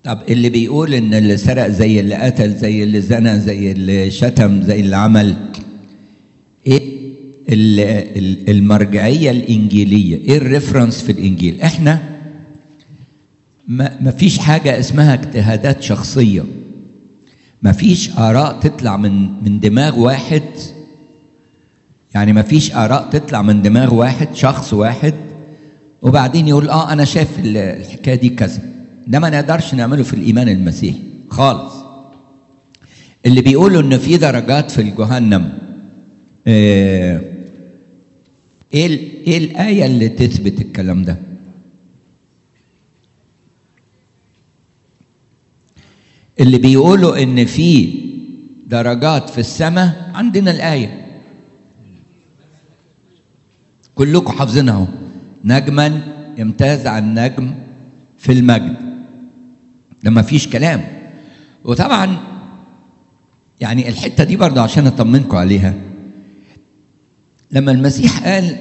طب اللي بيقول ان اللي سرق زي اللي قتل زي اللي زنى زي اللي شتم زي اللي عمل ايه ال- ال- المرجعيه الانجيليه ايه الريفرنس في الانجيل احنا ما ما فيش حاجه اسمها اجتهادات شخصيه ما فيش اراء تطلع من من دماغ واحد يعني ما فيش اراء تطلع من دماغ واحد شخص واحد وبعدين يقول اه انا شايف ال- الحكايه دي كذا ده ما نقدرش نعمله في الايمان المسيحي خالص اللي بيقولوا ان في درجات في الجهنم آه، ايه ال- ايه الايه اللي تثبت الكلام ده اللي بيقولوا ان في درجات في السماء عندنا الايه كلكم حافظينها اهو نجما يمتاز عن نجم في المجد ده ما فيش كلام وطبعا يعني الحته دي برضه عشان اطمنكم عليها لما المسيح قال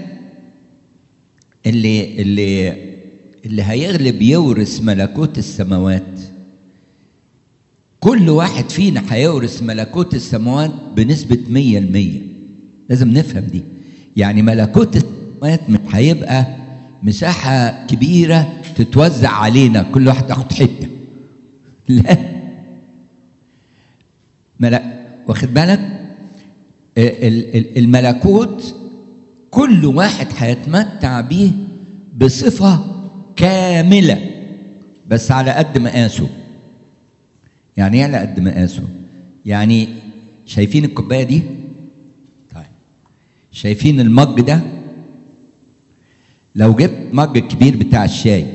اللي اللي اللي هيغلب يورث ملكوت السماوات كل واحد فينا هيورث ملكوت السماوات بنسبة مية المية لازم نفهم دي يعني ملكوت السماوات مش هيبقى مساحة كبيرة تتوزع علينا كل واحد ياخد حتة لا ملك واخد بالك ال- ال- الملكوت كل واحد هيتمتع بيه بصفة كاملة بس على قد مقاسه يعني ايه على قد مقاسه يعني شايفين الكوبايه دي طيب شايفين المج ده لو جبت مج الكبير بتاع الشاي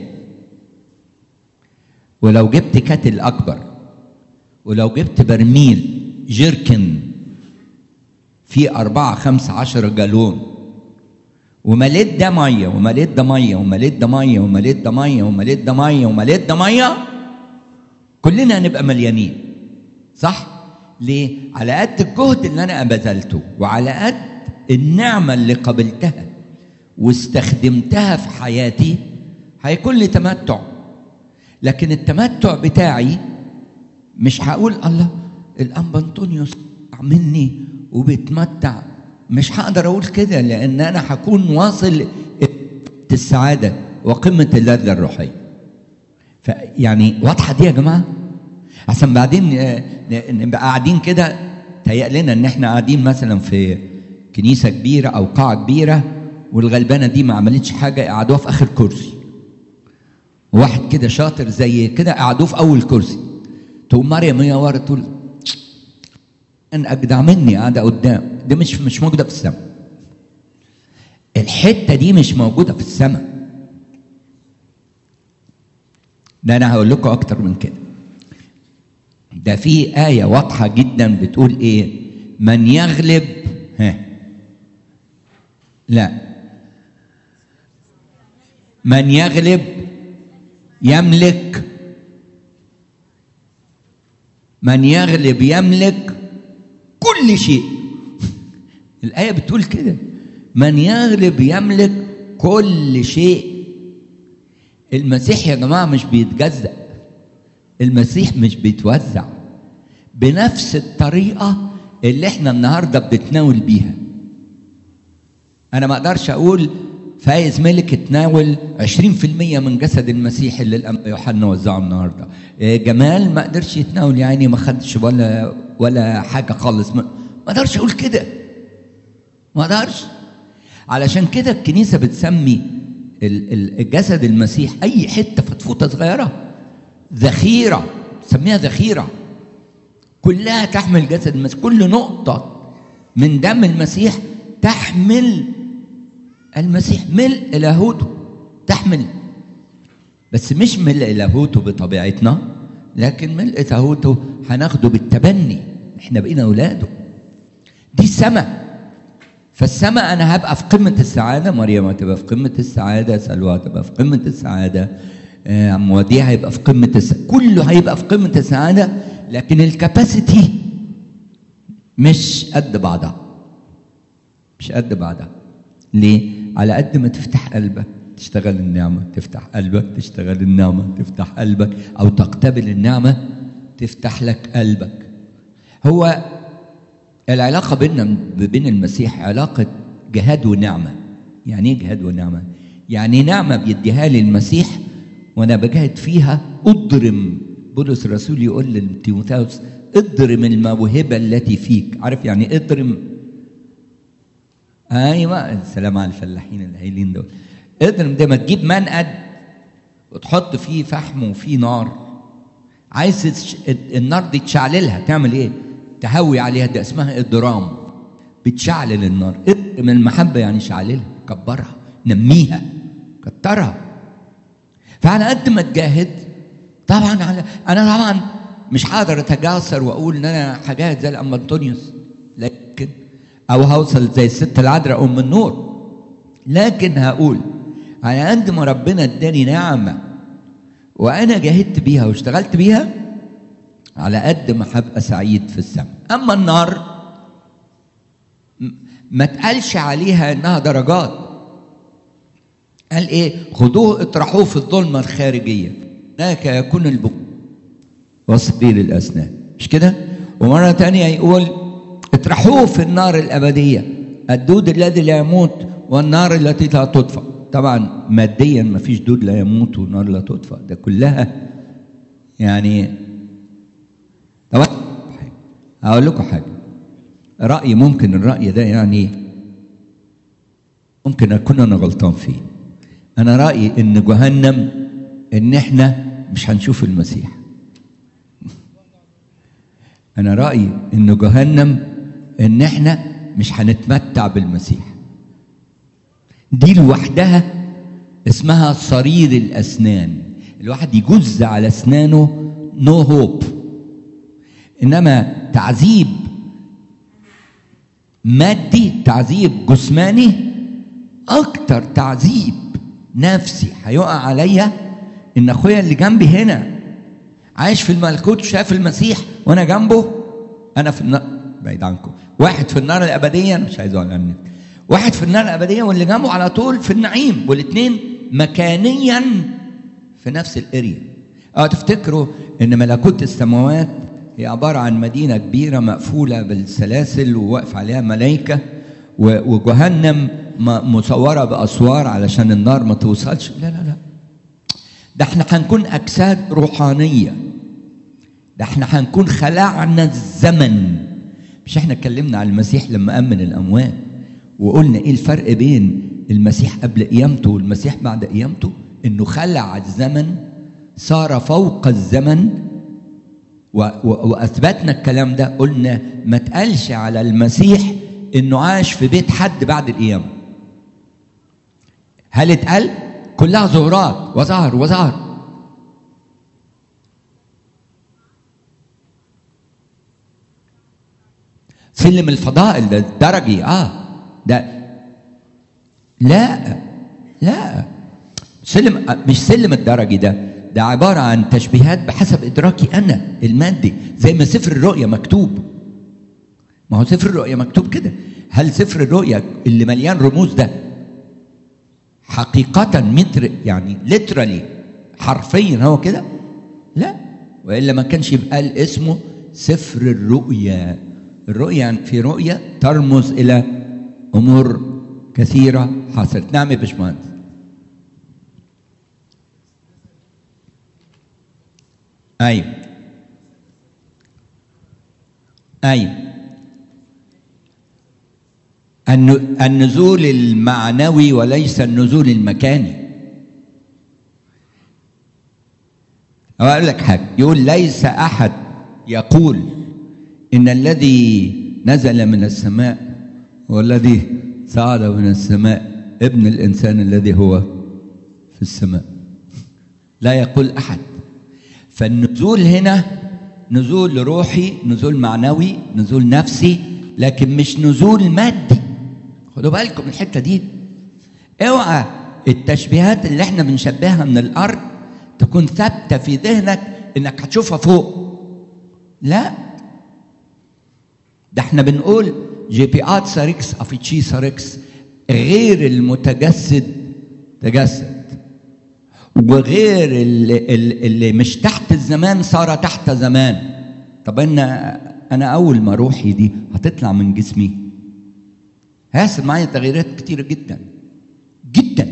ولو جبت كاتل اكبر ولو جبت برميل جيركن فيه أربعة خمسة عشر جالون ومليت ده مية ومليت ده مية ومليت ده مية ومليت ده مية ومليت ده مية ومليت ده مية كلنا هنبقى مليانين صح ليه على قد الجهد اللي انا بذلته وعلى قد النعمه اللي قبلتها واستخدمتها في حياتي هيكون لي تمتع لكن التمتع بتاعي مش هقول الله الانبا انطونيوس مني وبيتمتع مش هقدر اقول كده لان انا هكون واصل السعاده وقمه اللذه الروحيه فيعني واضحه دي يا جماعه عشان بعدين آه، ن- نبقى قاعدين كده تهيأ لنا ان احنا قاعدين مثلا في كنيسه كبيره او قاعه كبيره والغلبانه دي ما عملتش حاجه قعدوها في اخر كرسي واحد كده شاطر زي كده قعدوه في اول كرسي تقوم مريم هي ورا تقول ان اجدع مني قاعده قدام دي مش مش موجوده في السماء الحته دي مش موجوده في السماء ده انا هقول لكم اكتر من كده ده في آية واضحة جدا بتقول إيه؟ من يغلب ها لا من يغلب يملك من يغلب يملك كل شيء الآية بتقول كده من يغلب يملك كل شيء المسيح يا جماعة مش بيتجزأ المسيح مش بيتوزع بنفس الطريقة اللي احنا النهاردة بنتناول بيها أنا ما أقدرش أقول فايز ملك اتناول 20% من جسد المسيح اللي الأنبا يوحنا وزعه النهارده إيه، جمال ما قدرش يتناول يعني ما خدش ولا ولا حاجة خالص ما ما أقدرش أقول كده ما أقدرش علشان كده الكنيسة بتسمي ال- ال- الجسد المسيح أي حتة فتفوتة صغيرة ذخيرة سميها ذخيرة كلها تحمل جسد المسيح كل نقطة من دم المسيح تحمل المسيح ملء لاهوته تحمل بس مش ملء لاهوته بطبيعتنا لكن ملء لاهوته هناخده بالتبني احنا بقينا اولاده دي السماء فالسماء انا هبقى في قمه السعاده مريم هتبقى في قمه السعاده سلوى هتبقى في قمه السعاده آه، عم وديع هيبقى في قمه الس... كله هيبقى في قمه السعاده لكن الكباسيتي مش قد بعضها مش قد بعضها ليه على قد ما تفتح قلبك تشتغل النعمة تفتح قلبك تشتغل النعمة تفتح قلبك أو تقتبل النعمة تفتح لك قلبك هو العلاقة بيننا وبين المسيح علاقة جهاد ونعمة يعني ايه جهاد ونعمة؟ يعني نعمة بيديها لي المسيح وأنا بجاهد فيها أضرم بولس الرسول يقول لتيموثاوس اضرم الموهبة التي فيك عارف يعني اضرم ايوه السلام على الفلاحين الهايلين دول اضرب ده ما تجيب منقد وتحط فيه فحم وفيه نار عايز تش... النار دي تشعللها تعمل ايه؟ تهوي عليها ده اسمها اضرام بتشعلل النار اضرم المحبه يعني شعللها كبرها نميها كترها فعلى قد ما تجاهد طبعا على انا طبعا مش هقدر اتجاسر واقول ان انا هجاهد زي الام انطونيوس لكن او هوصل زي الست العذراء ام النور لكن هقول على قد ما ربنا اداني نعمه وانا جاهدت بيها واشتغلت بيها على قد ما هبقى سعيد في السماء اما النار ما تقالش عليها انها درجات قال ايه خذوه اطرحوه في الظلمه الخارجيه هناك يكون البكاء وصقيل الاسنان مش كده ومره تانية يقول اطرحوه في النار الابديه الدود الذي لا يموت والنار التي لا تطفأ طبعا ماديا ما فيش دود لا يموت ونار لا تطفأ ده كلها يعني طبعا هقول لكم حاجه رأي ممكن الرأي ده يعني ممكن أكون أنا غلطان فيه أنا رأيي إن جهنم إن إحنا مش هنشوف المسيح أنا رأيي إن جهنم إن إحنا مش هنتمتع بالمسيح دي لوحدها اسمها صرير الأسنان الواحد يجز على أسنانه نو no هوب إنما تعذيب مادي تعذيب جسماني اكتر تعذيب نفسي هيقع عليا ان اخويا اللي جنبي هنا عايش في الملكوت وشاف المسيح وانا جنبه انا في النار بعيد عنكم واحد في النار الابديه مش عايز اقول عنك واحد في النار الابديه واللي جنبه على طول في النعيم والاثنين مكانيا في نفس الاريا اه تفتكروا ان ملكوت السماوات هي عبارة عن مدينة كبيرة مقفولة بالسلاسل وواقف عليها ملائكة وجهنم مصورة بأسوار علشان النار ما توصلش لا لا لا ده احنا هنكون أجساد روحانية ده احنا هنكون خلعنا الزمن مش احنا اتكلمنا عن المسيح لما أمن الأموات وقلنا ايه الفرق بين المسيح قبل قيامته والمسيح بعد قيامته انه خلع الزمن صار فوق الزمن واثبتنا الكلام ده قلنا ما تقالش على المسيح انه عاش في بيت حد بعد القيامه هل اتقال كلها ظهورات وظهر وظهر سلم الفضائل ده درجي اه ده لا لا سلم مش سلم الدرجي ده ده عبارة عن تشبيهات بحسب إدراكي أنا المادي زي ما سفر الرؤيا مكتوب ما هو سفر الرؤيا مكتوب كده هل سفر الرؤيا اللي مليان رموز ده حقيقة متر يعني ليترالي حرفيا هو كده لا وإلا ما كانش يبقى اسمه سفر الرؤيا الرؤيا يعني في رؤيا ترمز إلى أمور كثيرة حصلت نعم يا باشمهندس أيوة أيوة النزول المعنوي وليس النزول المكاني أقول لك حاجة يقول ليس أحد يقول إن الذي نزل من السماء والذي صعد من السماء ابن الإنسان الذي هو في السماء لا يقول أحد فالنزول هنا نزول روحي نزول معنوي نزول نفسي لكن مش نزول مادي خدوا بالكم من الحته دي اوعى التشبيهات اللي احنا بنشبهها من الارض تكون ثابته في ذهنك انك هتشوفها فوق لا ده احنا بنقول جي بي ات ساركس افيتشي ساركس غير المتجسد تجسد وغير اللي, اللي مش تحت الزمان صار تحت زمان طب انا انا اول ما روحي دي هتطلع من جسمي هيحصل معايا تغييرات كتيره جدا جدا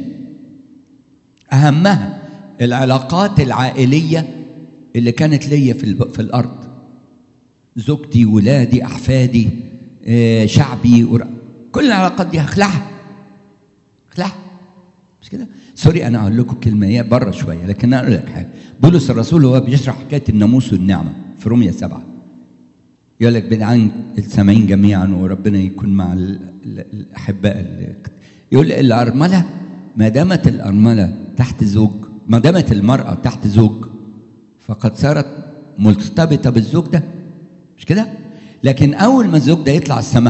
اهمها العلاقات العائليه اللي كانت ليا في الب- في الارض زوجتي ولادي احفادي آه، شعبي ور- كل العلاقات دي هخلعها اخلعها مش كده سوري انا هقول لكم كلمه هي بره شويه لكن انا اقول لك حاجه بولس الرسول هو بيشرح حكايه الناموس والنعمه في روميا سبعه يقول لك بدعان السامعين جميعا وربنا يكون مع ال- ال- الاحباء اللي- يقول الارمله ما دامت الارمله تحت زوج ما دامت المراه تحت زوج فقد صارت مرتبطه بالزوج ده مش كده لكن اول ما الزوج ده يطلع السماء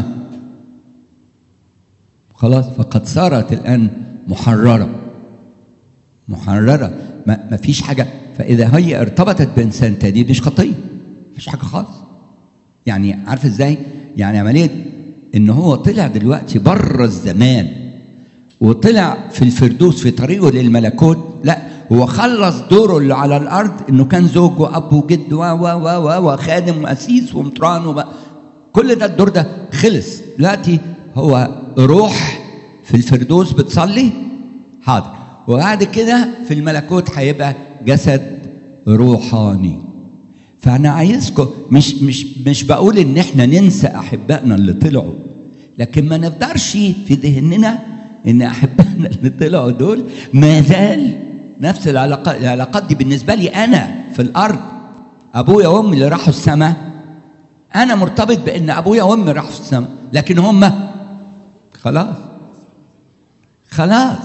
خلاص فقد صارت الان محرره محرره ما, ما فيش حاجه فاذا هي ارتبطت بانسان تاني دي مش خطيه مفيش حاجه خالص يعني عارف ازاي يعني عمليه ان هو طلع دلوقتي بره الزمان وطلع في الفردوس في طريقه للملكوت لا هو خلص دوره اللي على الارض انه كان زوج واب وجد و و و و وخادم واسيس ومطران وب... كل ده الدور ده خلص دلوقتي هو روح في الفردوس بتصلي حاضر وبعد كده في الملكوت هيبقى جسد روحاني فانا عايزكم مش مش مش بقول ان احنا ننسى احبائنا اللي طلعوا لكن ما نقدرش في ذهننا ان احبائنا اللي طلعوا دول ما زال نفس العلاقات العلاقات دي بالنسبه لي انا في الارض ابويا وامي اللي راحوا السماء انا مرتبط بان ابويا وامي راحوا في السماء لكن هم خلاص خلاص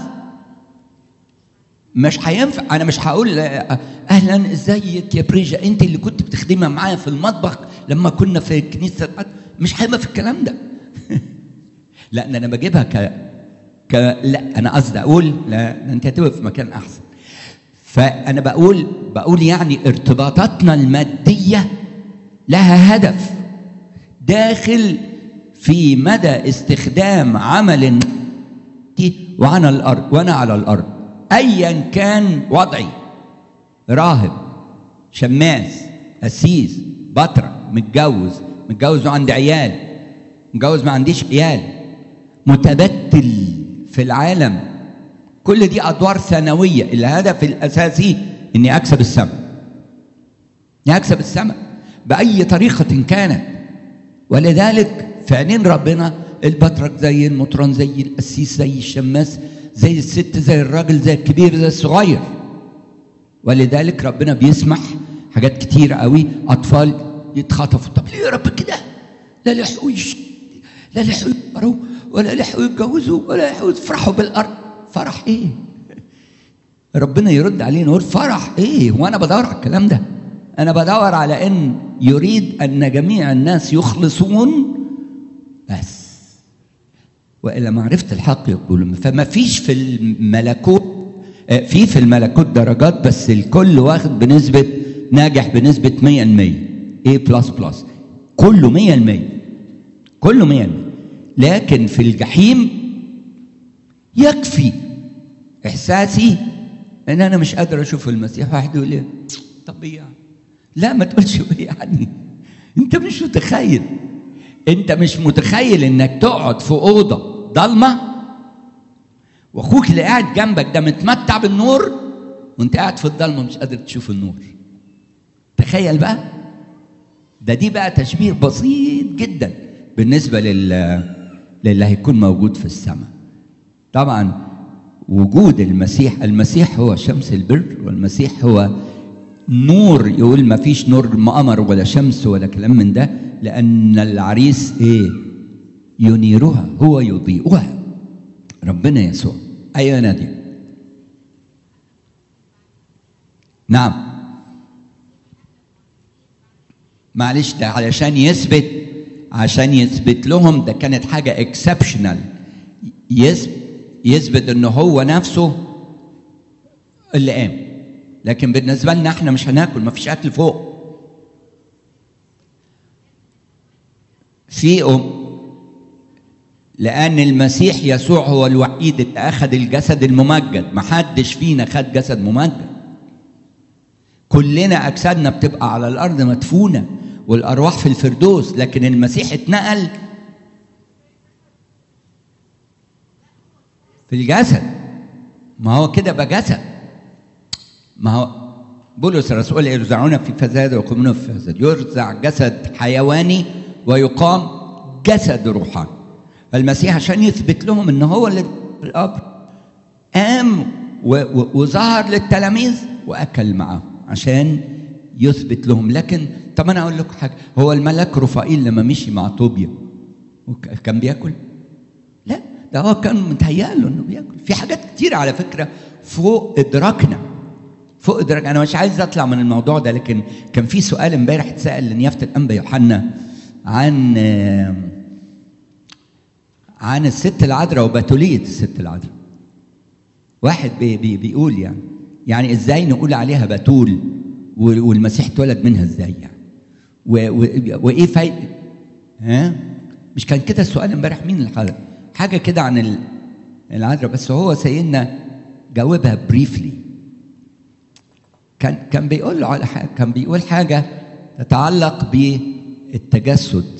مش هينفع انا مش هقول آه، اهلا ازيك يا بريجا انت اللي كنت بتخدمها معايا في المطبخ لما كنا في كنيسه القدس. مش هيبقى في الكلام ده لا ده انا بجيبها ك ك لا انا قصدي اقول لا ده انت هتبقى في مكان احسن فانا بقول بقول يعني ارتباطاتنا الماديه لها هدف داخل في مدى استخدام عمل وانا الارض وانا على الارض ايا كان وضعي راهب شماس قسيس بطرة متجوز متجوز وعندي عيال متجوز ما عنديش عيال متبتل في العالم كل دي ادوار ثانويه الهدف الاساسي اني اكسب السماء اني اكسب السماء باي طريقه كانت ولذلك في عينين ربنا البطرك زي المطران زي القسيس زي الشماس زي الست زي الراجل زي الكبير زي الصغير ولذلك ربنا بيسمح حاجات كتير قوي اطفال يتخطفوا طب ليه يا رب كده لا لحقوا يش... لا لحقوا يكبروا ولا لحقوا يتجوزوا ولا لحقوا يفرحوا بالارض فرح ايه ربنا يرد علينا يقول فرح ايه وانا بدور على الكلام ده انا بدور على ان يريد ان جميع الناس يخلصون بس والا معرفه الحق يقول فما فيش في الملكوت آه، في في الملكوت درجات بس الكل واخد بنسبه ناجح بنسبه 100% A بلس بلس كله 100% كله 100% لكن في الجحيم يكفي احساسي ان انا مش قادر اشوف المسيح واحد يقول لي طب ايه يعني لا ما تقولش ايه يعني انت مش متخيل انت مش متخيل انك تقعد في اوضه ضلمه واخوك اللي قاعد جنبك ده متمتع بالنور وانت قاعد في الضلمه مش قادر تشوف النور تخيل بقى ده دي بقى تشبيه بسيط جدا بالنسبه لل للي هيكون موجود في السماء طبعا وجود المسيح المسيح هو شمس البر والمسيح هو نور يقول ما فيش نور قمر ولا شمس ولا كلام من ده لأن العريس إيه ينيرها هو يضيئها ربنا يسوع أيوة يا نادية نعم معلش ده علشان يثبت عشان يثبت لهم ده كانت حاجة اكسبشنال يثبت ان هو نفسه اللي قام لكن بالنسبة لنا احنا مش هناكل مفيش اكل فوق في أم لأن المسيح يسوع هو الوحيد اللي أخذ الجسد الممجد محدش فينا خد جسد ممجد كلنا أجسادنا بتبقى على الأرض مدفونة والأرواح في الفردوس لكن المسيح اتنقل في الجسد ما هو كده بقى جسد ما هو بولس الرسول يرزعون في فساد ويقومون في فساد يرزع جسد حيواني ويقام جسد روحاني فالمسيح عشان يثبت لهم ان هو اللي في القبر قام وظهر للتلاميذ واكل معاهم عشان يثبت لهم لكن طب انا اقول لكم حاجه هو الملاك رفائيل لما مشي مع طوبيا كان بياكل؟ لا ده هو كان متهيأ له انه بياكل في حاجات كتير على فكره فوق ادراكنا فوق ادراك انا مش عايز اطلع من الموضوع ده لكن كان في سؤال امبارح اتسال لنيافه الانبا يوحنا عن عن الست العذراء وبتوليه الست العذراء واحد بي بي بيقول يعني يعني ازاي نقول عليها بتول والمسيح اتولد منها ازاي يعني وايه فايده ها مش كان كده السؤال امبارح مين اللي حاجه كده عن العذراء بس هو سيدنا جاوبها بريفلي كان كان بيقول له على حاجه كان بيقول حاجه تتعلق بالتجسد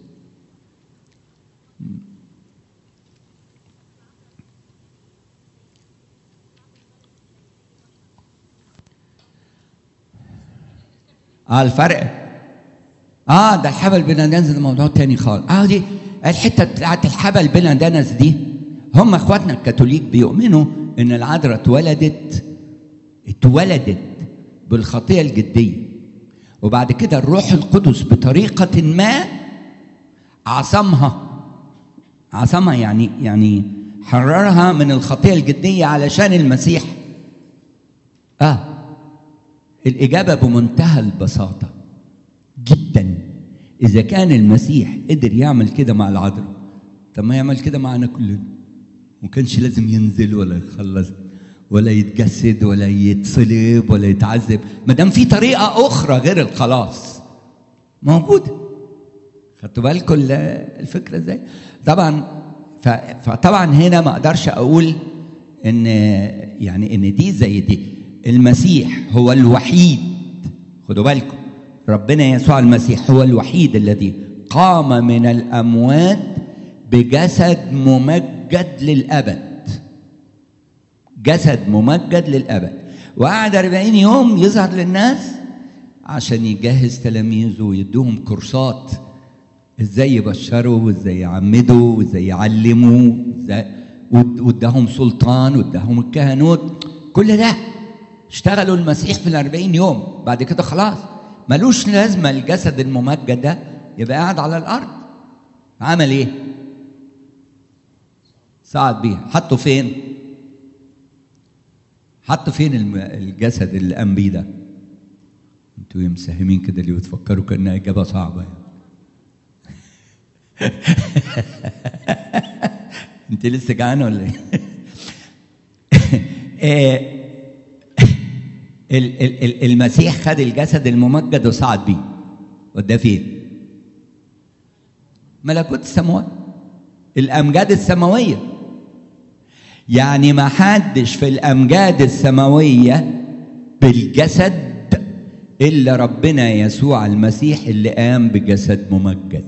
اه الفرق اه ده الحبل بلا دنس ده موضوع تاني خالص اه دي الحته بتاعت الحبل بلا دنس دي هم اخواتنا الكاثوليك بيؤمنوا ان العذراء اتولدت اتولدت بالخطيه الجديه وبعد كده الروح القدس بطريقه ما عصمها عصمها يعني يعني حررها من الخطيه الجديه علشان المسيح اه الإجابة بمنتهى البساطة جدا إذا كان المسيح قدر يعمل كده مع العذراء طب ما يعمل كده معنا كلنا ما كانش لازم ينزل ولا يخلص ولا يتجسد ولا يتصلب ولا يتعذب ما دام في طريقة أخرى غير الخلاص موجودة خدتوا بالكم الفكرة ازاي؟ طبعا فطبعا هنا ما اقدرش اقول ان يعني ان دي زي دي المسيح هو الوحيد خدوا بالكم ربنا يسوع المسيح هو الوحيد الذي قام من الاموات بجسد ممجد للابد جسد ممجد للابد وقعد 40 يوم يظهر للناس عشان يجهز تلاميذه ويدوهم كورسات ازاي يبشروا وازاي يعمدوا وازاي يعلموا واداهم سلطان واداهم الكهنوت كل ده اشتغلوا المسيح في الأربعين يوم بعد كده خلاص ملوش لازمة الجسد الممجد ده يبقى قاعد على الأرض عمل إيه؟ صعد بيه حطه فين؟ حطه فين الجسد اللي قام بيه ده؟ انتوا مساهمين كده اللي بتفكروا كأنها إجابة صعبة يعني. انت لسه جعانه ولا ايه؟ المسيح خد الجسد الممجد وصعد بيه وده فين ملكوت السماوات الامجاد السماويه يعني ما حدش في الامجاد السماويه بالجسد الا ربنا يسوع المسيح اللي قام بجسد ممجد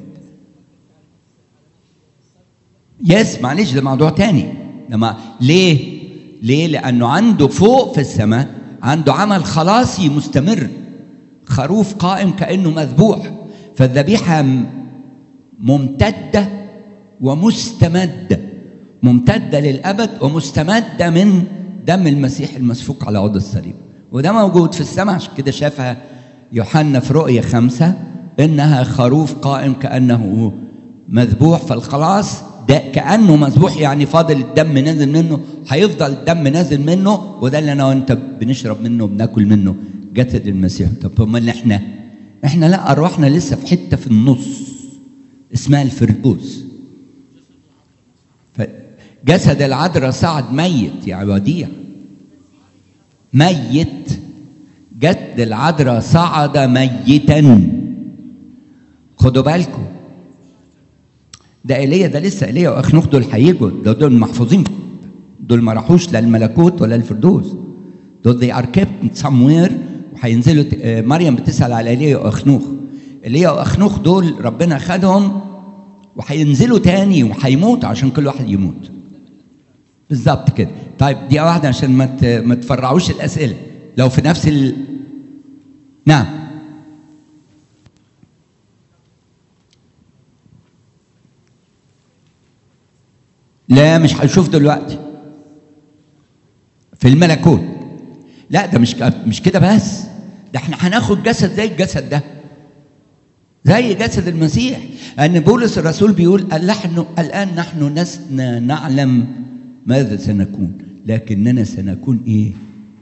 يس معلش ده موضوع تاني لما ليه ليه لانه عنده فوق في السماء عنده عمل خلاصي مستمر خروف قائم كانه مذبوح فالذبيحه ممتده ومستمده ممتده للابد ومستمده من دم المسيح المسفوك على عود الصليب وده موجود في السماء عشان كده شافها يوحنا في رؤية خمسة إنها خروف قائم كأنه مذبوح فالخلاص ده كأنه مذبوح يعني فاضل الدم نازل منه هيفضل الدم نازل منه وده اللي أنا وأنت بنشرب منه وبناكل منه جسد المسيح طب أمال إحنا إحنا لا أرواحنا لسه في حتة في النص اسمها الفردوس جسد العذراء صعد ميت يا وديع ميت جد العذراء صعد ميتا خدوا بالكم ده ايليا ده لسه ايليا واخنوخ دول هيجوا ده دول محفوظين دول ما راحوش لا الملكوت ولا الفردوس دول they are kept somewhere وهينزلوا ت- آه، مريم بتسال على ايليا واخنوخ ايليا واخنوخ دول ربنا خدهم وهينزلوا تاني وهيموتوا عشان كل واحد يموت بالظبط كده طيب دي واحده عشان ما ت- ما تفرعوش الاسئله لو في نفس ال... نعم لا مش هنشوف دلوقتي في الملكوت لا ده مش ك- مش كده بس ده احنا هناخد جسد زي الجسد ده زي جسد المسيح ان بولس الرسول بيقول نحن الان نحن لسنا نعلم ماذا سنكون لكننا سنكون ايه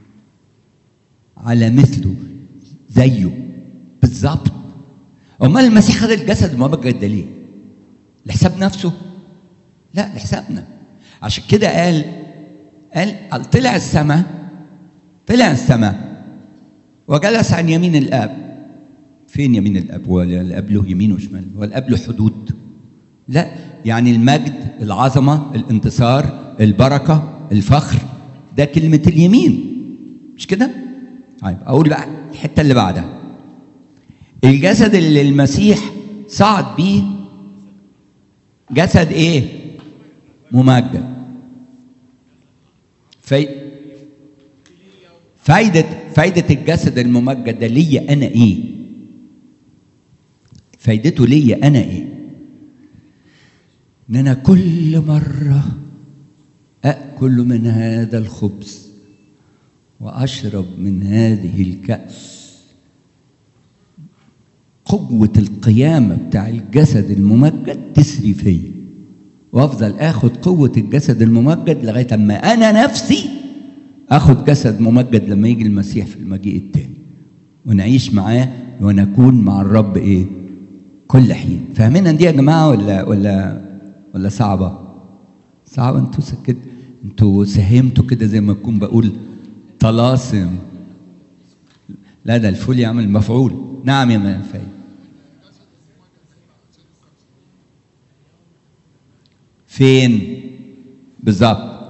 على مثله زيه بالظبط امال المسيح خد الجسد المبجد ده ليه لحساب نفسه لا لحسابنا عشان كده قال قال قال طلع السماء طلع السماء وجلس عن يمين الاب فين يمين الاب ولا الاب له يمين وشمال هو الاب له حدود لا يعني المجد العظمه الانتصار البركه الفخر ده كلمه اليمين مش كده طيب اقول بقى الحته اللي بعدها الجسد اللي المسيح صعد بيه جسد ايه ممجد في فايدة فايدة الجسد الممجد ده ليا أنا إيه؟ فايدته ليا أنا إيه؟ إن أنا كل مرة أكل من هذا الخبز وأشرب من هذه الكأس قوة القيامة بتاع الجسد الممجد تسري فيا وافضل اخد قوة الجسد الممجد لغاية اما انا نفسي اخد جسد ممجد لما يجي المسيح في المجيء التاني ونعيش معاه ونكون مع الرب ايه كل حين فاهمين دي يا جماعة ولا ولا ولا صعبة صعبة انتوا سكت انتوا ساهمتوا كده زي ما اكون بقول طلاسم لا ده الفول يعمل مفعول نعم يا منفي فين بالظبط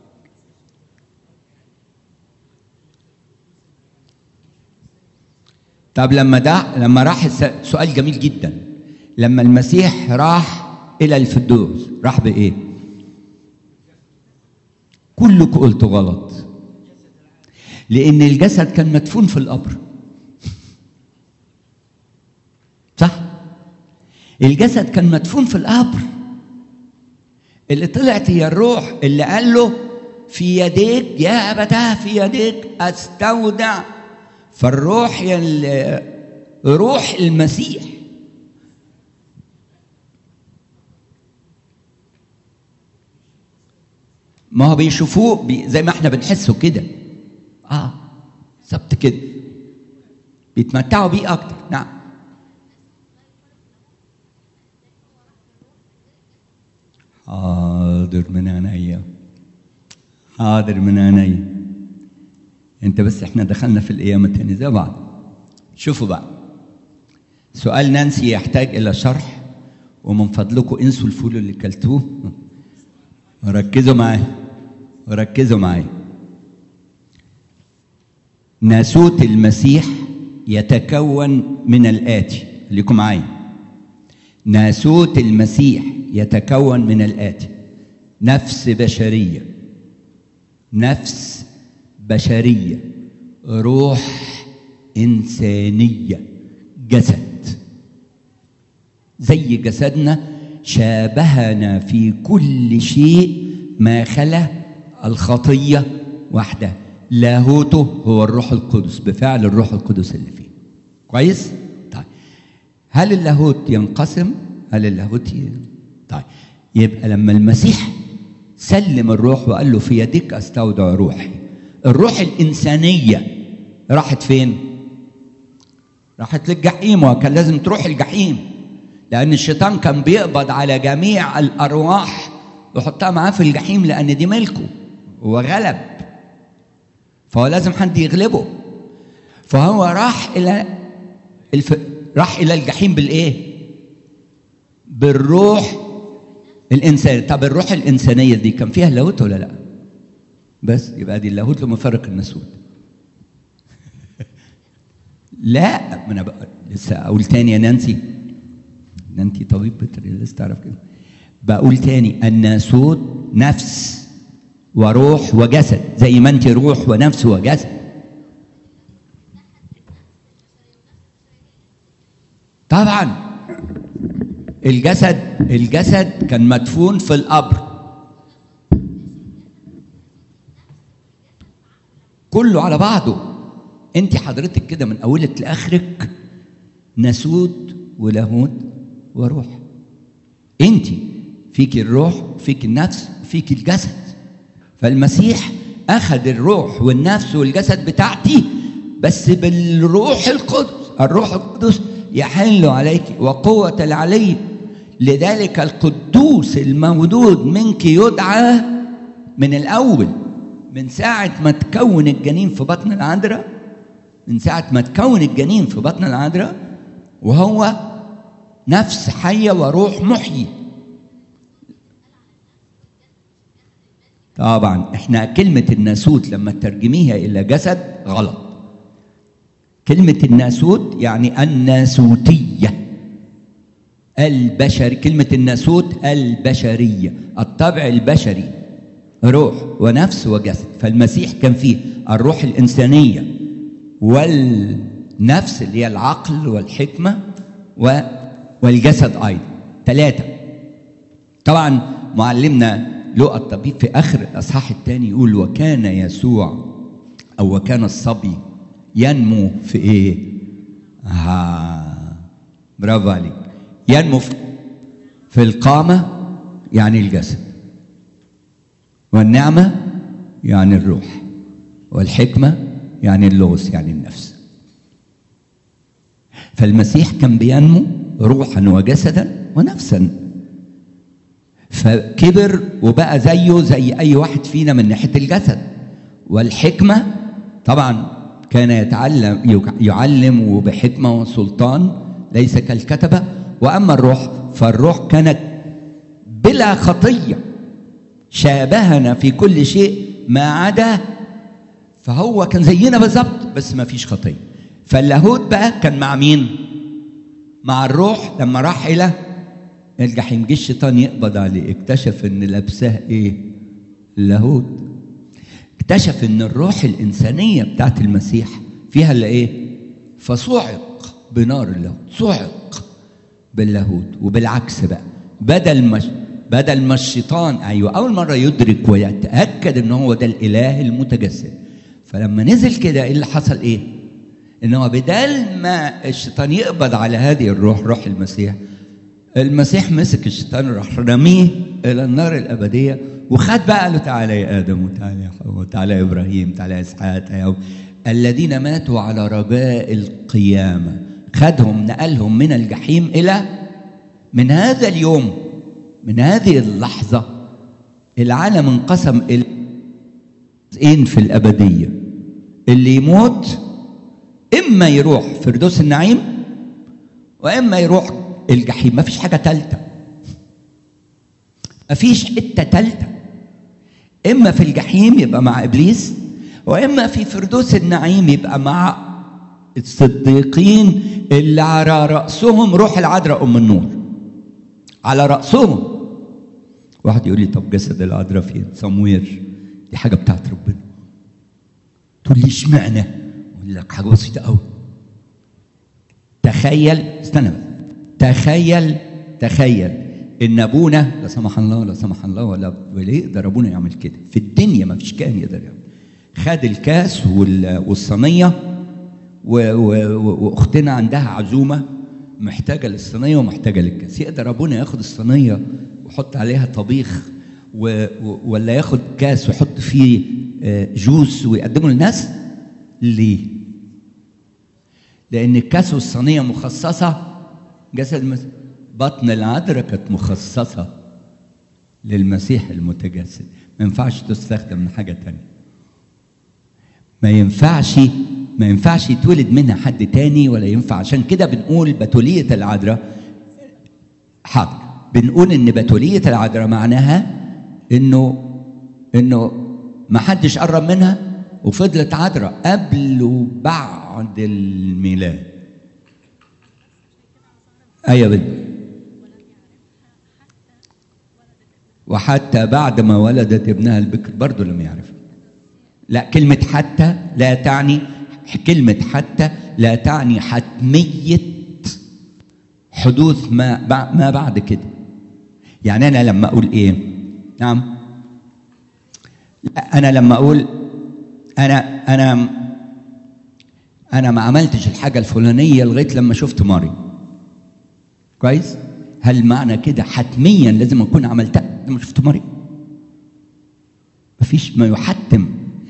طب لما ده لما راح الس- سؤال جميل جدا لما المسيح راح الى الفردوس راح بايه كلكم قلتوا غلط لان الجسد كان مدفون في القبر صح الجسد كان مدفون في القبر اللي طلعت هي الروح اللي قال له في يديك يا أبتاه في يديك أستودع فالروح هي ال- روح المسيح ما هو بيشوفوه بي زي ما احنا بنحسه كده اه بالظبط كده بيتمتعوا بيه اكتر نعم حاضر من عينيا حاضر من عينيا انت بس احنا دخلنا في القيامة تاني زي بعض شوفوا بقى سؤال نانسي يحتاج الى شرح ومن فضلكم انسوا الفول اللي كلتوه وركزوا معايا وركزوا معايا ناسوت المسيح يتكون من الآتي خليكم معايا ناسوت المسيح يتكون من الآتي نفس بشرية نفس بشرية روح إنسانية جسد زي جسدنا شابهنا في كل شيء ما خلا الخطية وحدها لاهوته هو الروح القدس بفعل الروح القدس اللي فيه كويس طيب هل اللاهوت ينقسم هل اللاهوت ي... طيب يبقى لما المسيح سلم الروح وقال له في يدك استودع روحي الروح الإنسانية راحت فين راحت للجحيم وكان لازم تروح الجحيم لأن الشيطان كان بيقبض على جميع الأرواح ويحطها معاه في الجحيم لأن دي ملكه وغلب فهو لازم حد يغلبه فهو راح إلى الف... راح إلى الجحيم بالإيه؟ بالروح الانسان طب الروح الانسانيه دي كان فيها لاهوت ولا لا بس يبقى دي اللاهوت لما فرق الناسوت لا ما انا بقى لسه اقول تاني يا نانسي نانسي طبيب بيطري لسه تعرف كده بقول تاني الناسوت نفس وروح وجسد زي ما انت روح ونفس وجسد طبعا الجسد الجسد كان مدفون في القبر كله على بعضه انت حضرتك كده من اولك لاخرك ناسوت ولاهوت وروح انت فيك الروح فيك النفس فيك الجسد فالمسيح اخذ الروح والنفس والجسد بتاعتي بس بالروح القدس الروح القدس يحل عليك وقوة العلي لذلك القدوس المولود منك يدعى من الأول من ساعة ما تكون الجنين في بطن العذراء من ساعة ما تكون الجنين في بطن العذراء وهو نفس حية وروح محيي طبعا احنا كلمة الناسوت لما ترجميها إلى جسد غلط كلمة الناسوت يعني الناسوتية البشر كلمة الناسوت البشرية الطبع البشري روح ونفس وجسد فالمسيح كان فيه الروح الإنسانية والنفس اللي هي العقل والحكمة و والجسد أيضا ثلاثة طبعا معلمنا لقى الطبيب في آخر الأصحاح الثاني يقول وكان يسوع أو وكان الصبي ينمو في ايه؟ ها برافو عليك ينمو في, في القامة يعني الجسد والنعمة يعني الروح والحكمة يعني اللغز يعني النفس فالمسيح كان بينمو روحا وجسدا ونفسا فكبر وبقى زيه زي اي واحد فينا من ناحيه الجسد والحكمه طبعا كان يتعلم يعلم وبحكمه وسلطان ليس كالكتبه واما الروح فالروح كانت بلا خطيه شابهنا في كل شيء ما عدا فهو كان زينا بالظبط بس ما فيش خطيه فاللاهوت بقى كان مع مين مع الروح لما راح الى الجحيم جه الشيطان يقبض عليه اكتشف ان لابساه ايه اللاهوت اكتشف ان الروح الانسانيه بتاعت المسيح فيها الا ايه فصعق بنار اللاهوت صعق باللاهوت وبالعكس بقى بدل ما بدل ما الشيطان ايوه اول مره يدرك ويتاكد ان هو ده الاله المتجسد فلما نزل كده ايه اللي حصل ايه ان هو بدل ما الشيطان يقبض على هذه الروح روح المسيح المسيح مسك الشيطان راح رميه الى النار الابديه وخد بقى قال له تعالى يا ادم وتعالى يا حواء وتعالى يا ابراهيم تعالى يا اسحاق يا الذين ماتوا على رجاء القيامه خدهم نقلهم من الجحيم الى من هذا اليوم من هذه اللحظه العالم انقسم الى جزئين في الابديه اللي يموت اما يروح فردوس النعيم واما يروح الجحيم ما فيش حاجه ثالثه ما فيش حته ثالثه اما في الجحيم يبقى مع ابليس واما في فردوس النعيم يبقى مع الصديقين اللي على راسهم روح العذراء ام النور على راسهم واحد يقول لي طب جسد العذراء فين صموير دي حاجه بتاعت ربنا تقول لي اشمعنى اقول لك حاجه بسيطه قوي تخيل استنى بس تخيل تخيل ان ابونا لا سمح الله لا سمح الله ولا ولا يقدر ابونا يعمل كده في الدنيا ما فيش كائن يقدر يعمل خد الكاس والصينيه واختنا عندها عزومه محتاجه للصينيه ومحتاجه للكاس يقدر ابونا ياخد الصينيه ويحط عليها طبيخ و... ولا ياخد كاس ويحط فيه جوس ويقدمه للناس ليه لان الكاس والصينيه مخصصه جسد المسيح بطن العذراء كانت مخصصة للمسيح المتجسد ما ينفعش تستخدم لحاجة تانية ما ينفعش ما ينفعش يتولد منها حد تاني ولا ينفع عشان كده بنقول بتولية العذراء حاضر بنقول ان بتوليه العذراء معناها انه انه ما حدش قرب منها وفضلت عذراء قبل وبعد الميلاد ايوه بنت وحتى بعد ما ولدت ابنها البكر برضه لم يعرف لا كلمة حتى لا تعني كلمة حتى لا تعني حتمية حدوث ما ما بعد كده يعني أنا لما أقول إيه نعم لا أنا لما أقول أنا أنا أنا ما عملتش الحاجة الفلانية لغاية لما شفت ماري كويس هل معنى كده حتميا لازم أكون عملتها لما شفت ماري مفيش ما يحتم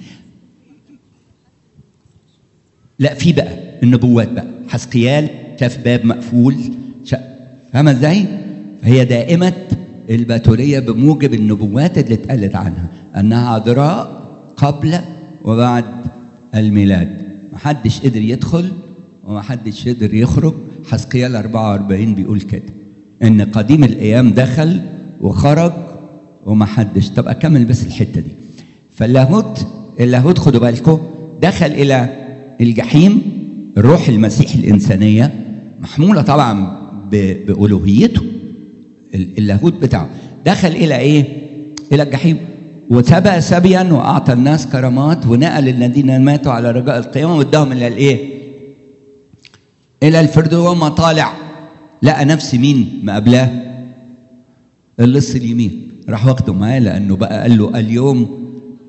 لا في بقى النبوات بقى حسقيال شاف باب مقفول فاهم ازاي؟ هي دائمة البتولية بموجب النبوات اللي اتقالت عنها انها عذراء قبل وبعد الميلاد محدش قدر يدخل ومحدش قدر يخرج حسقيال 44 بيقول كده ان قديم الايام دخل وخرج ومحدش طب اكمل بس الحته دي فاللاهوت اللاهوت خدوا بالكم دخل الى الجحيم الروح المسيح الإنسانية محمولة طبعا بألوهيته اللاهوت بتاعه دخل إلى إيه؟ إلى الجحيم وسبى سبيا وأعطى الناس كرامات ونقل الذين ماتوا على رجاء القيامة واداهم إلى الإيه؟ إلى الفردوس وما طالع لقى نفس مين مقابلاه؟ اللص اليمين راح واخده معاه لأنه بقى قال له اليوم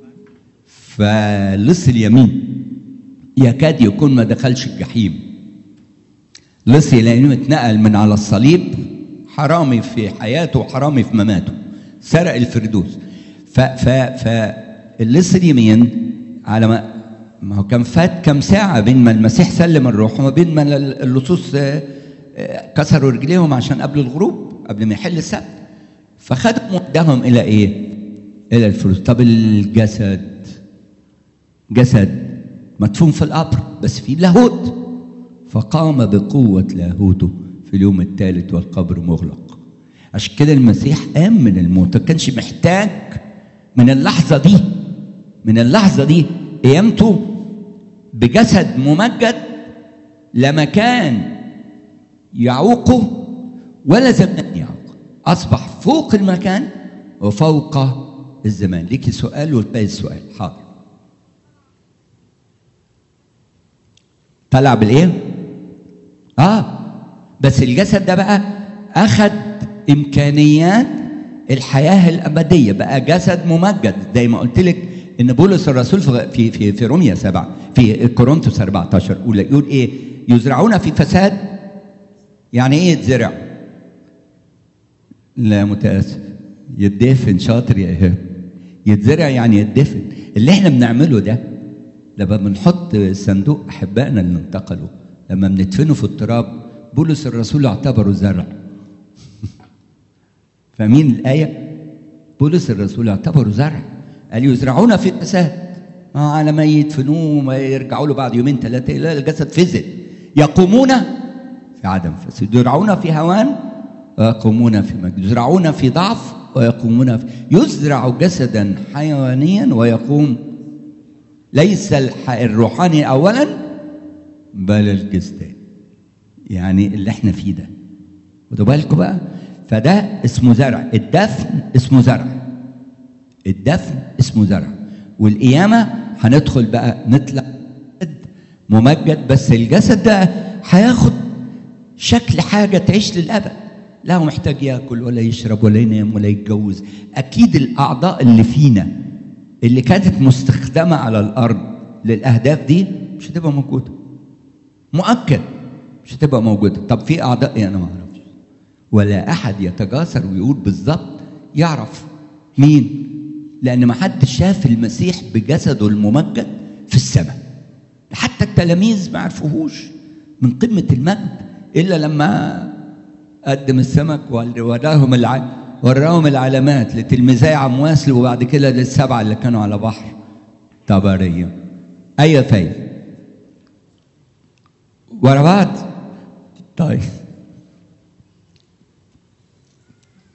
فاللص اليمين يكاد يكون ما دخلش الجحيم لصي لانه اتنقل من على الصليب حرامي في حياته وحرامي في مماته سرق الفردوس ف ف فاللص اليمين على ما ما هو كان فات كم ساعة بين ما المسيح سلم الروح وما بين ما اللصوص كسروا رجليهم عشان قبل الغروب قبل ما يحل السبت فخدوا مهدهم إلى إيه؟ إلى الفردوس طب الجسد جسد مدفون في القبر بس في لاهوت فقام بقوة لاهوته في اليوم الثالث والقبر مغلق عشان كده المسيح قام من الموت ما كانش محتاج من اللحظة دي من اللحظة دي قيامته بجسد ممجد لا مكان يعوقه ولا زمان يعوقه أصبح فوق المكان وفوق الزمان ليكي سؤال والباقي السؤال حاضر طلع بالايه؟ اه بس الجسد ده بقى اخذ امكانيات الحياه الابديه بقى جسد ممجد زي ما قلت لك ان بولس الرسول في في في روميا سبعه في كورنثوس 14 يقول ايه؟ يزرعون في فساد يعني ايه يتزرع؟ لا متاسف يدفن شاطر يا ايهاب يتزرع يعني يدفن اللي احنا بنعمله ده لما بنحط صندوق احبائنا اللي انتقلوا لما بندفنه في التراب بولس الرسول اعتبره زرع فمين الايه بولس الرسول اعتبره زرع قال يزرعون في الفساد ما على ما يدفنوه وما يرجعوا له بعد يومين ثلاثه لا الجسد فزل يقومون في عدم فساد يزرعون في هوان ويقومون في مجد يزرعون في ضعف ويقومون في يزرع جسدا حيوانيا ويقوم ليس الروحاني اولا بل الجسداني يعني اللي احنا فيه ده خدوا بالكم بقى فده اسمه زرع الدفن اسمه زرع الدفن اسمه زرع والقيامه هندخل بقى نطلع ممجد بس الجسد ده هياخد شكل حاجه تعيش للابد لا هو محتاج ياكل ولا يشرب ولا ينام ولا يتجوز اكيد الاعضاء اللي فينا اللي كانت مستخدمه على الارض للاهداف دي مش هتبقى موجوده مؤكد مش هتبقى موجوده طب في اعضاء ايه انا ما اعرفش ولا احد يتجاسر ويقول بالظبط يعرف مين لان ما حد شاف المسيح بجسده الممجد في السماء حتى التلاميذ ما عرفوهوش من قمه المجد الا لما قدم السمك وراهم الع... وراهم العلامات لتلميذي عمواس وبعد كده للسبعه اللي كانوا على بحر طبريه اي فايده ورا بعض طيب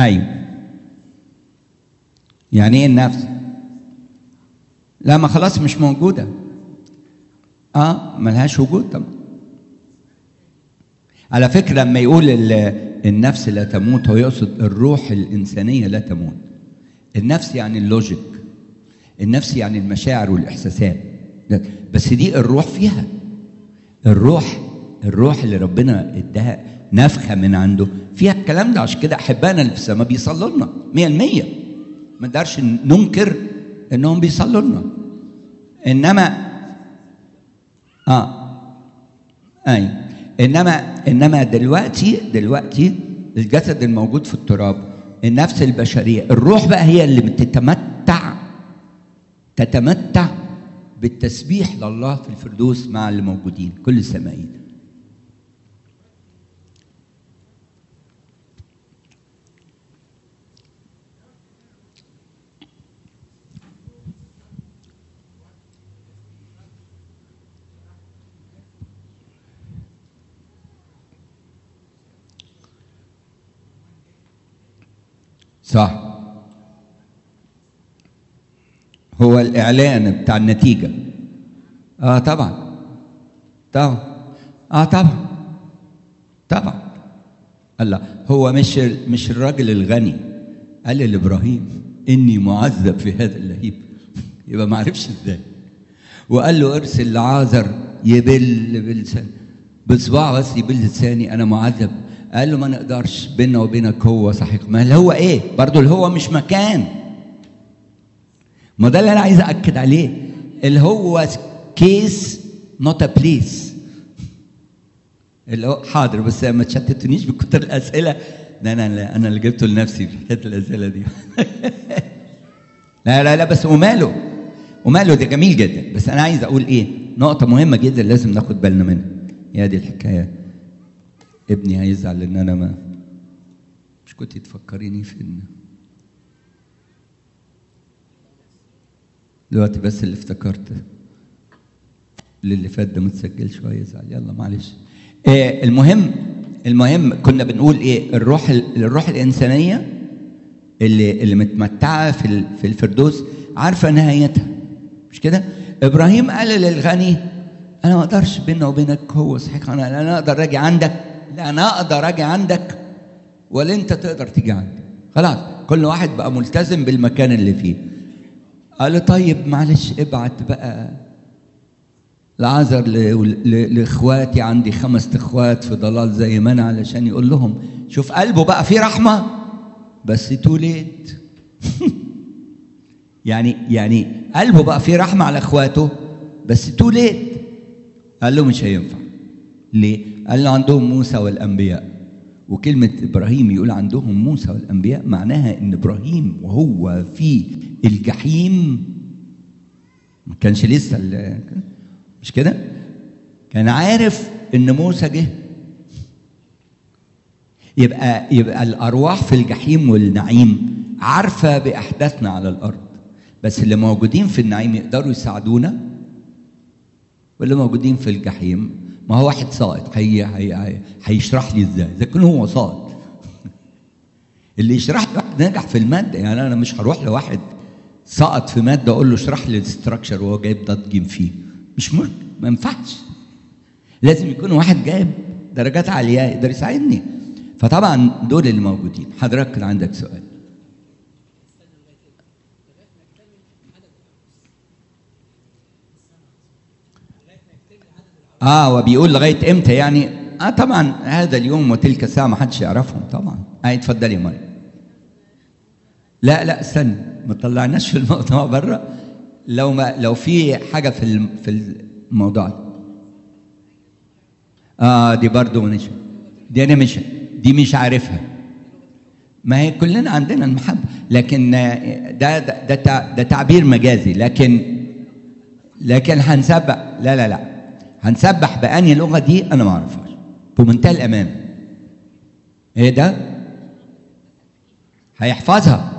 ايوه يعني ايه النفس لا ما خلاص مش موجوده اه ملهاش وجود طبعا على فكره لما يقول النفس لا تموت هو يقصد الروح الانسانيه لا تموت النفس يعني اللوجيك النفس يعني المشاعر والاحساسات بس دي الروح فيها الروح الروح اللي ربنا اداها نفخه من عنده فيها الكلام ده عشان كده احبائنا اللي في السماء بيصلوا لنا 100% ما نقدرش ننكر انهم بيصلوا لنا انما اه اي انما انما دلوقتي دلوقتي الجسد الموجود في التراب النفس البشريه الروح بقى هي اللي بتتمتع تتمتع بالتسبيح لله في الفردوس مع اللي موجودين كل السمائيين صح هو الإعلان بتاع النتيجة آه طبعا طبعا آه طبعا طبعا الله هو مش مش الراجل الغني قال لإبراهيم إني معذب في هذا اللهيب يبقى ما عرفش إزاي وقال له ارسل لعازر يبل بلسان بصباعه بس يبل لساني أنا معذب قال له ما نقدرش بيننا وبينك هو صحيح ما اللي هو ايه برضه اللي هو مش مكان ما ده اللي انا عايز اكد عليه اللي هو كيس نوت ا بليس اللي هو حاضر بس ما تشتتونيش بكتر الاسئله ده انا انا اللي جبته لنفسي في حكايه الاسئله دي لا لا لا بس وماله وماله ده جميل جدا بس انا عايز اقول ايه نقطه مهمه جدا لازم ناخد بالنا منها هي دي الحكايه ابني هيزعل ان انا ما مش كنت تفكريني في ان دلوقتي بس اللي افتكرت اللي فات ده متسجل شويه يزعل يلا معلش آه المهم المهم كنا بنقول ايه الروح الروح الانسانيه اللي اللي متمتعه في في الفردوس عارفه نهايتها مش كده ابراهيم قال للغني انا ما اقدرش بيننا وبينك هو صحيح انا لا انا اقدر اجي عندك لا انا اقدر اجي عندك ولا انت تقدر تيجي عندي خلاص كل واحد بقى ملتزم بالمكان اللي فيه قال له طيب معلش ابعت بقى لعذر لاخواتي عندي خمس اخوات في ضلال زي ما انا علشان يقول لهم شوف قلبه بقى فيه رحمه بس تو ليت يعني يعني قلبه بقى فيه رحمه على اخواته بس تو ليت قال له مش هينفع ليه؟ قال له عندهم موسى والانبياء وكلمه ابراهيم يقول عندهم موسى والانبياء معناها ان ابراهيم وهو في الجحيم ما كانش لسه مش كده؟ كان عارف ان موسى جه يبقى يبقى الارواح في الجحيم والنعيم عارفه باحداثنا على الارض بس اللي موجودين في النعيم يقدروا يساعدونا واللي موجودين في الجحيم ما هو واحد ساقط هي هي هي هيشرح لي ازاي اذا كان هو ساقط اللي يشرح لي واحد نجح في الماده يعني انا مش هروح لواحد سقط في ماده اقول له اشرح لي الاستراكشر وهو جايب ضاد جيم فيه مش ممكن ما ينفعش لازم يكون واحد جايب درجات عاليه يقدر يساعدني فطبعا دول اللي موجودين حضرتك كان عندك سؤال اه وبيقول لغايه امتى يعني اه طبعا هذا اليوم وتلك الساعه ما حدش يعرفهم طبعا اه اتفضلي يا مريم لا لا استنى ما طلعناش في الموضوع بره لو ما لو في حاجه في في الموضوع ده اه دي برضو مش دي انا مش دي مش عارفها ما هي كلنا عندنا المحبه لكن ده ده ده, ده تعبير مجازي لكن لكن هنسبح لا لا لا هنسبح بأنهي لغة دي أنا ما أعرفهاش بمنتهى الأمان إيه ده؟ هيحفظها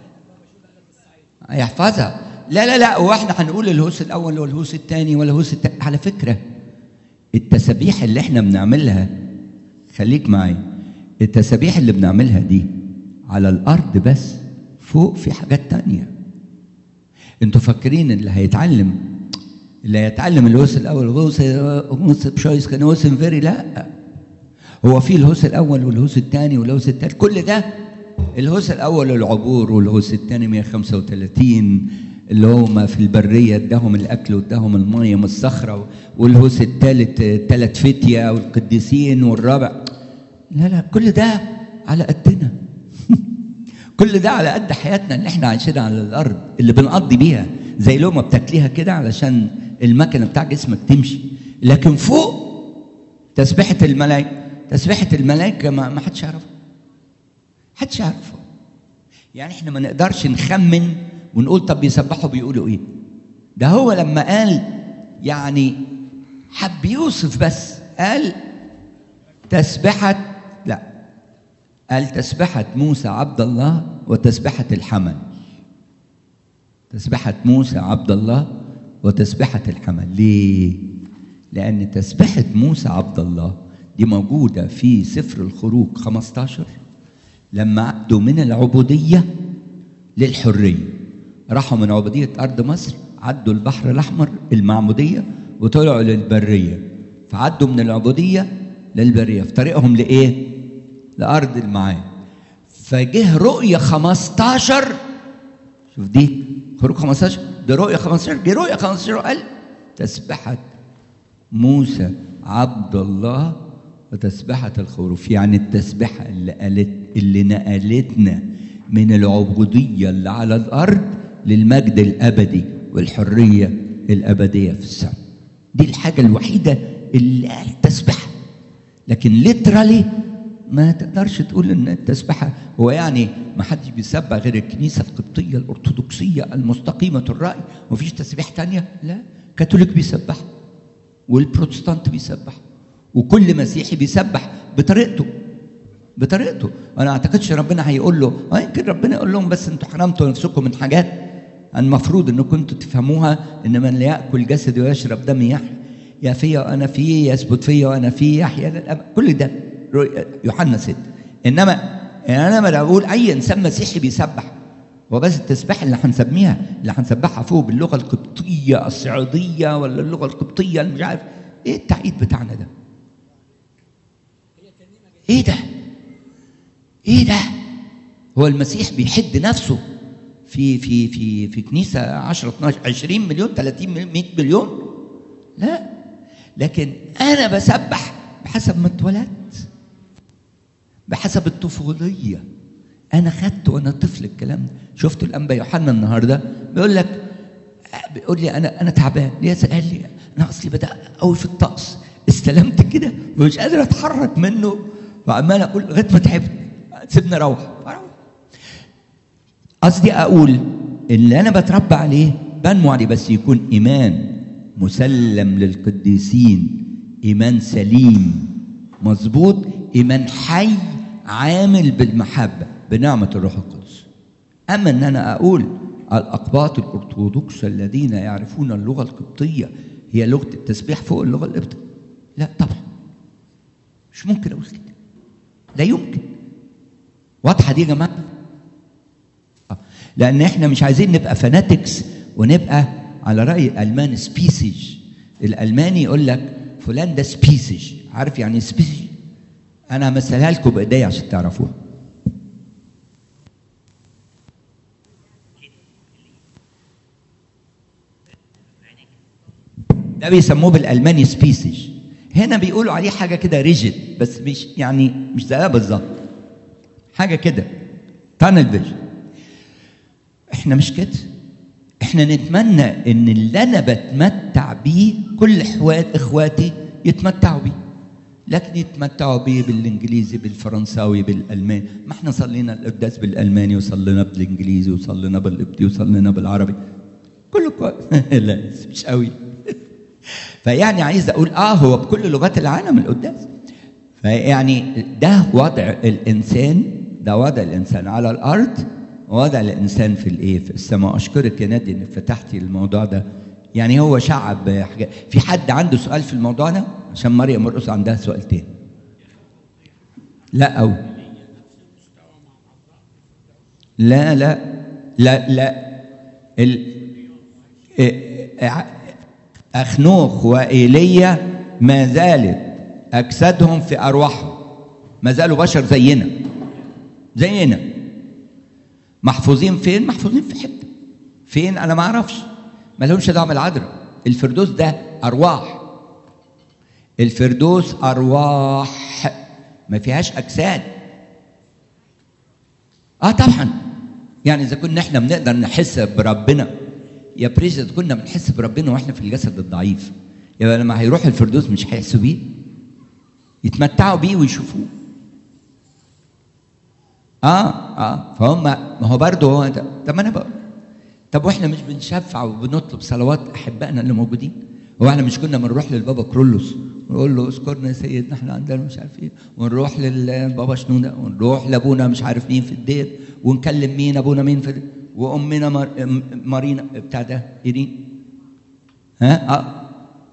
هيحفظها لا لا لا واحنا هنقول الهوس الأول والهوس الثاني والهوس التاني على فكرة التسابيح اللي احنا بنعملها خليك معايا التسابيح اللي بنعملها دي على الارض بس فوق في حاجات تانية انتوا فاكرين اللي هيتعلم اللي هيتعلم الهوس الاول هوس هوس بشويس كان هوس فيري لا هو في الهوس الاول والهوس الثاني والهوس الثالث كل ده الهوس الاول العبور والهوس الثاني 135 اللي هم في البريه اداهم الاكل واداهم الميه من الصخره والهوس الثالث ثلاث فتيه والقديسين والرابع لا لا كل ده على قدنا كل ده على قد حياتنا اللي احنا عايشينها على الارض اللي بنقضي بيها زي لو ما بتاكليها كده علشان المكنه بتاع جسمك تمشي لكن فوق تسبيحه الملائكه تسبيحه الملائكه ما, ما حدش يعرفها حدش يعرفها يعني احنا ما نقدرش نخمن ونقول طب بيسبحوا بيقولوا ايه ده هو لما قال يعني حب يوصف بس قال تسبحة لا قال تسبحة موسى عبد الله وتسبحة الحمل تسبحة موسى عبد الله وتسبحة الحمل ليه؟ لأن تسبحة موسى عبد الله دي موجودة في سفر الخروج 15 لما عدوا من العبودية للحرية راحوا من عبودية أرض مصر عدوا البحر الأحمر المعمودية وطلعوا للبرية فعدوا من العبودية للبرية في طريقهم لإيه؟ لأرض المعاد فجه رؤية 15 شوف دي خروج 15 ده رؤية 15 جه رؤية 15 قال تسبحة موسى عبد الله وتسبحة الخروف يعني التسبحة اللي قالت اللي نقلتنا من العبودية اللي على الأرض للمجد الأبدي والحرية الأبدية في السماء دي الحاجة الوحيدة اللي قال تسبحة لكن ليترالي ما تقدرش تقول ان التسبحة هو يعني ما حدش بيسبح غير الكنيسة القبطية الأرثوذكسية المستقيمة الرأي ومفيش تسبيح تانية لا كاثوليك بيسبح والبروتستانت بيسبح وكل مسيحي بيسبح بطريقته بطريقته انا اعتقدش ربنا هيقول له اه يمكن ربنا يقول لهم بس انتوا حرمتوا نفسكم من حاجات المفروض انكم كنتوا تفهموها ان من لا ياكل جسدي ويشرب دمي يحيى يا فيا وانا فيه يثبت فيا وانا فيه يحيى للابد كل ده يوحنا 6 انما يعني انا لما بقول اي انسان مسيحي بيسبح هو بس التسبيح اللي هنسميها اللي هنسبحها فوق باللغه القبطيه الصعيديه ولا اللغه القبطيه اللي مش عارف ايه التعقيد بتاعنا ده؟ ايه ده؟ ايه ده؟ هو المسيح بيحد نفسه في في في في كنيسه 10 12 20 مليون 30 مليون 100 مليون لا لكن انا بسبح بحسب ما اتولدت بحسب الطفوليه انا خدت وانا طفل الكلام ده شفت الانبا يوحنا النهارده بيقول لك بيقول لي انا انا تعبان ليه قال لي انا اصلي بدا قوي في الطقس استلمت كده ومش قادر اتحرك منه وعمال اقول لغايه ما تعبت سيبني اروح اروح قصدي اقول اللي انا بتربى عليه بنمو عليه بس يكون ايمان مسلم للقديسين ايمان سليم مظبوط ايمان حي عامل بالمحبه بنعمه الروح القدس اما ان انا اقول الاقباط الارثوذكس الذين يعرفون اللغه القبطيه هي لغه التسبيح فوق اللغه القبطيه لا طبعا مش ممكن اقول كده لا يمكن واضحه دي يا جماعه لان احنا مش عايزين نبقى فاناتكس ونبقى على راي الالمان سبيسيج الالماني يقول لك فلان ده سبيسيج عارف يعني سبيسيج انا همثلها لكم بايديا عشان تعرفوها ده بيسموه بالالماني سبيسيج هنا بيقولوا عليه حاجه كده ريجيد بس مش يعني مش زيها بالظبط حاجه كده تانل فيجن احنا مش كده احنا نتمنى ان اللي انا بتمتع بيه كل حوات اخواتي يتمتعوا بيه لكن يتمتعوا بيه بالانجليزي بالفرنساوي بالالماني ما احنا صلينا القداس بالالماني وصلينا بالانجليزي وصلينا بالقبطي وصلينا بالعربي كله كويس لا مش قوي فيعني عايز اقول اه هو بكل لغات العالم القداس فيعني ده وضع الانسان ده وضع الانسان على الارض وضع الانسان في الايه في السماء اشكرك يا نادي انك فتحتي الموضوع ده يعني هو شعب حاجة. في حد عنده سؤال في الموضوع ده عشان مريم مرقص عندها سؤال تاني لا او لا لا لا لا ال... إيه- أخنوخ وإيليا ما زالت أجسادهم في أرواحهم ما زالوا بشر زينا زينا محفوظين فين؟ محفوظين في حتة فين؟ أنا ما أعرفش ما لهمش دعوة بالعذراء الفردوس ده أرواح الفردوس أرواح ما فيهاش أجساد اه طبعا يعني اذا كنا احنا بنقدر نحس بربنا يا بريز اذا كنا بنحس بربنا واحنا في الجسد الضعيف يبقى لما هيروح الفردوس مش هيحسوا بيه يتمتعوا بيه ويشوفوه اه اه فهم ما هو برضه هو ده طب ما انا بقول طب واحنا مش بنشفع وبنطلب صلوات احبائنا اللي موجودين هو احنا مش كنا بنروح للبابا كرولوس ونقول له اذكرنا يا سيدنا احنا عندنا مش عارف ايه ونروح للبابا شنوده ونروح لابونا مش عارف مين في الدير ونكلم مين ابونا مين في الدير وامنا مار... مارينا بتاع ده ايرين ها اه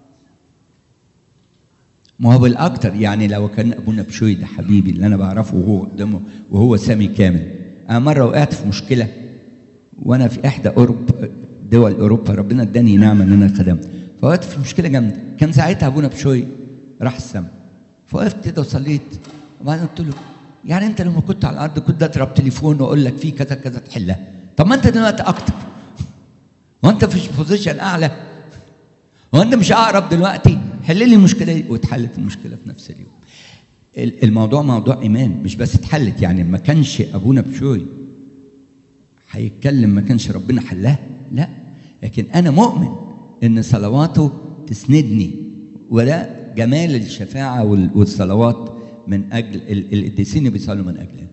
ما هو بالاكتر يعني لو كان ابونا بشوي ده حبيبي اللي انا بعرفه وهو قدامه وهو سامي كامل انا مره وقعت في مشكله وانا في احدى اوروب دول اوروبا ربنا اداني نعمه ان انا خدمت فوقفت في مشكله جامده كان ساعتها ابونا بشوي راح السما فوقفت كده وصليت وبعدين قلت له يعني انت لما كنت على الارض كنت اضرب تليفون واقول لك في كذا كذا تحلها طب ما انت دلوقتي اكتر هو انت في بوزيشن اعلى هو انت مش اقرب دلوقتي حل لي المشكله دي واتحلت المشكله في نفس اليوم الموضوع موضوع ايمان مش بس اتحلت يعني ما كانش ابونا بشوي هيتكلم ما كانش ربنا حلها لا لكن انا مؤمن ان صلواته تسندني وده جمال الشفاعه والصلوات من اجل القديسين بيصلوا من اجلنا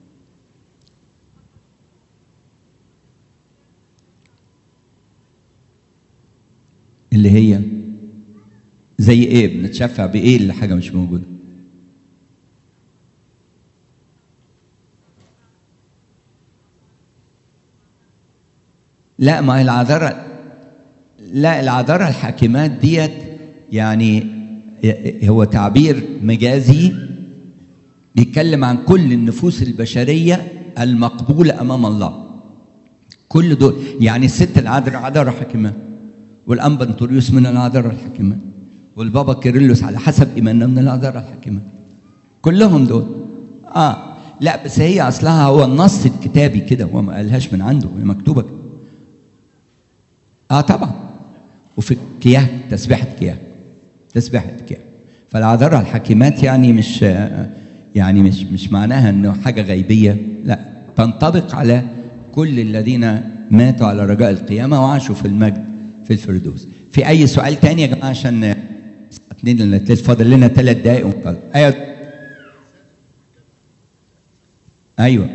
اللي هي زي ايه بنتشفع بايه اللي حاجه مش موجوده لا ما هي العذراء لا العذراء الحاكمات ديت يعني هو تعبير مجازي بيتكلم عن كل النفوس البشريه المقبوله امام الله كل دول يعني الست العذراء عذراء حاكمات والانبا انطوريوس من العذراء الحاكمات والبابا كيرلس على حسب ايماننا من العذراء الحاكمات كلهم دول اه لا بس هي اصلها هو النص الكتابي كده هو ما قالهاش من عنده هي مكتوبه كده اه طبعا وفي كياه تسبيحه كياه تسبيحه كياه فالعذراء الحكيمات يعني مش يعني مش مش معناها انه حاجه غيبيه لا تنطبق على كل الذين ماتوا على رجاء القيامه وعاشوا في المجد في الفردوس في اي سؤال تاني يا جماعه عشان اتنين الا فاضل لنا ثلاث دقائق ونخلص ايوه ايوه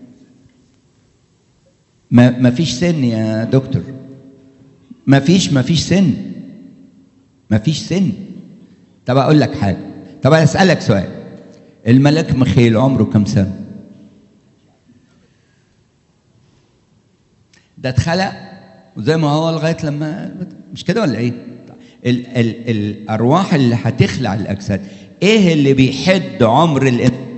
ما ما فيش سن يا دكتور ما فيش ما فيش سن ما فيش سن طب اقول لك حاجه طب اسالك سؤال الملاك مخيل عمره كم سنه ده اتخلق وزي ما هو لغايه لما مش كده ولا ايه ال ال الارواح اللي هتخلع الاجساد ايه اللي بيحد عمر الانسان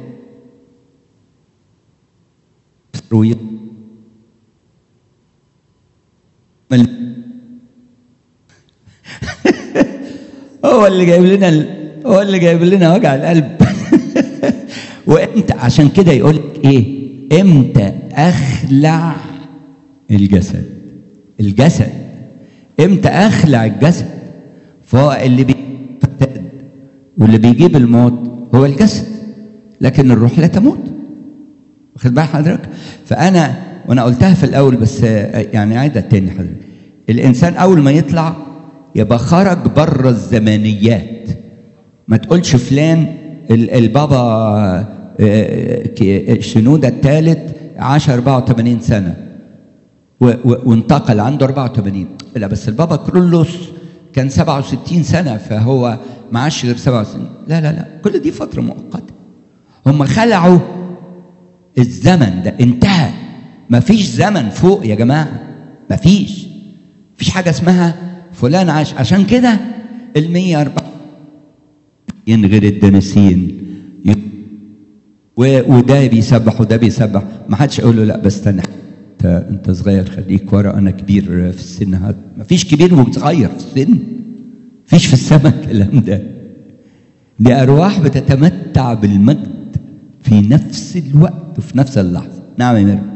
هو اللي جايب لنا هو اللي جايب لنا وجع القلب وامتى عشان كده يقول لك ايه امتى اخلع الجسد الجسد امتى اخلع الجسد فهو اللي بيفتقد واللي بيجيب الموت هو الجسد لكن الروح لا تموت واخد بال حضرتك فانا وانا قلتها في الاول بس يعني عايده تاني حضرتك الانسان اول ما يطلع يبقى خرج بره الزمانيات ما تقولش فلان البابا شنودة الثالث عاش 84 سنة وانتقل عنده 84 لا بس البابا كرولوس كان 67 سنة فهو ما عاش غير 67 لا لا لا كل دي فترة مؤقتة هم خلعوا الزمن ده انتهى ما فيش زمن فوق يا جماعة ما فيش فيش حاجة اسمها فلان عاش عشان كده ال 104 غير الدنسين و- وده بيسبح وده بيسبح ما حدش يقول له لا بس استنى انت انت صغير خليك ورا انا كبير في السن هذا ما فيش كبير وصغير في السن فيش في السماء الكلام ده دي ارواح بتتمتع بالمجد في نفس الوقت وفي نفس اللحظه نعم يا مريم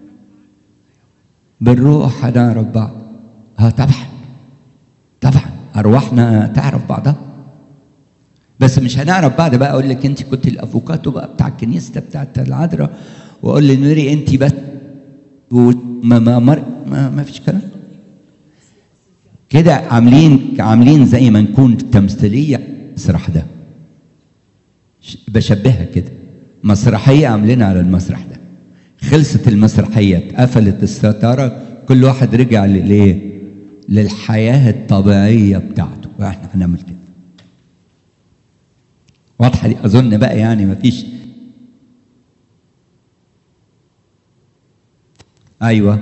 بالروح هنعرف بعض اه طبعا طبعا ارواحنا تعرف بعضها بس مش هنعرف بعض بقى اقول لك انت كنت الافوكاتو بقى بتاع الكنيسه بتاعت العذراء واقول لميري انت بس وما ما مر ما, ما فيش كلام كده عاملين عاملين زي ما نكون تمثيليه المسرح ده ش- بشبهها كده مسرحيه عاملينها على المسرح ده خلصت المسرحيه اتقفلت الستاره كل واحد رجع للايه للحياه الطبيعيه بتاعته واحنا هنعمل كده واضحه دي اظن بقى يعني ما فيش ايوه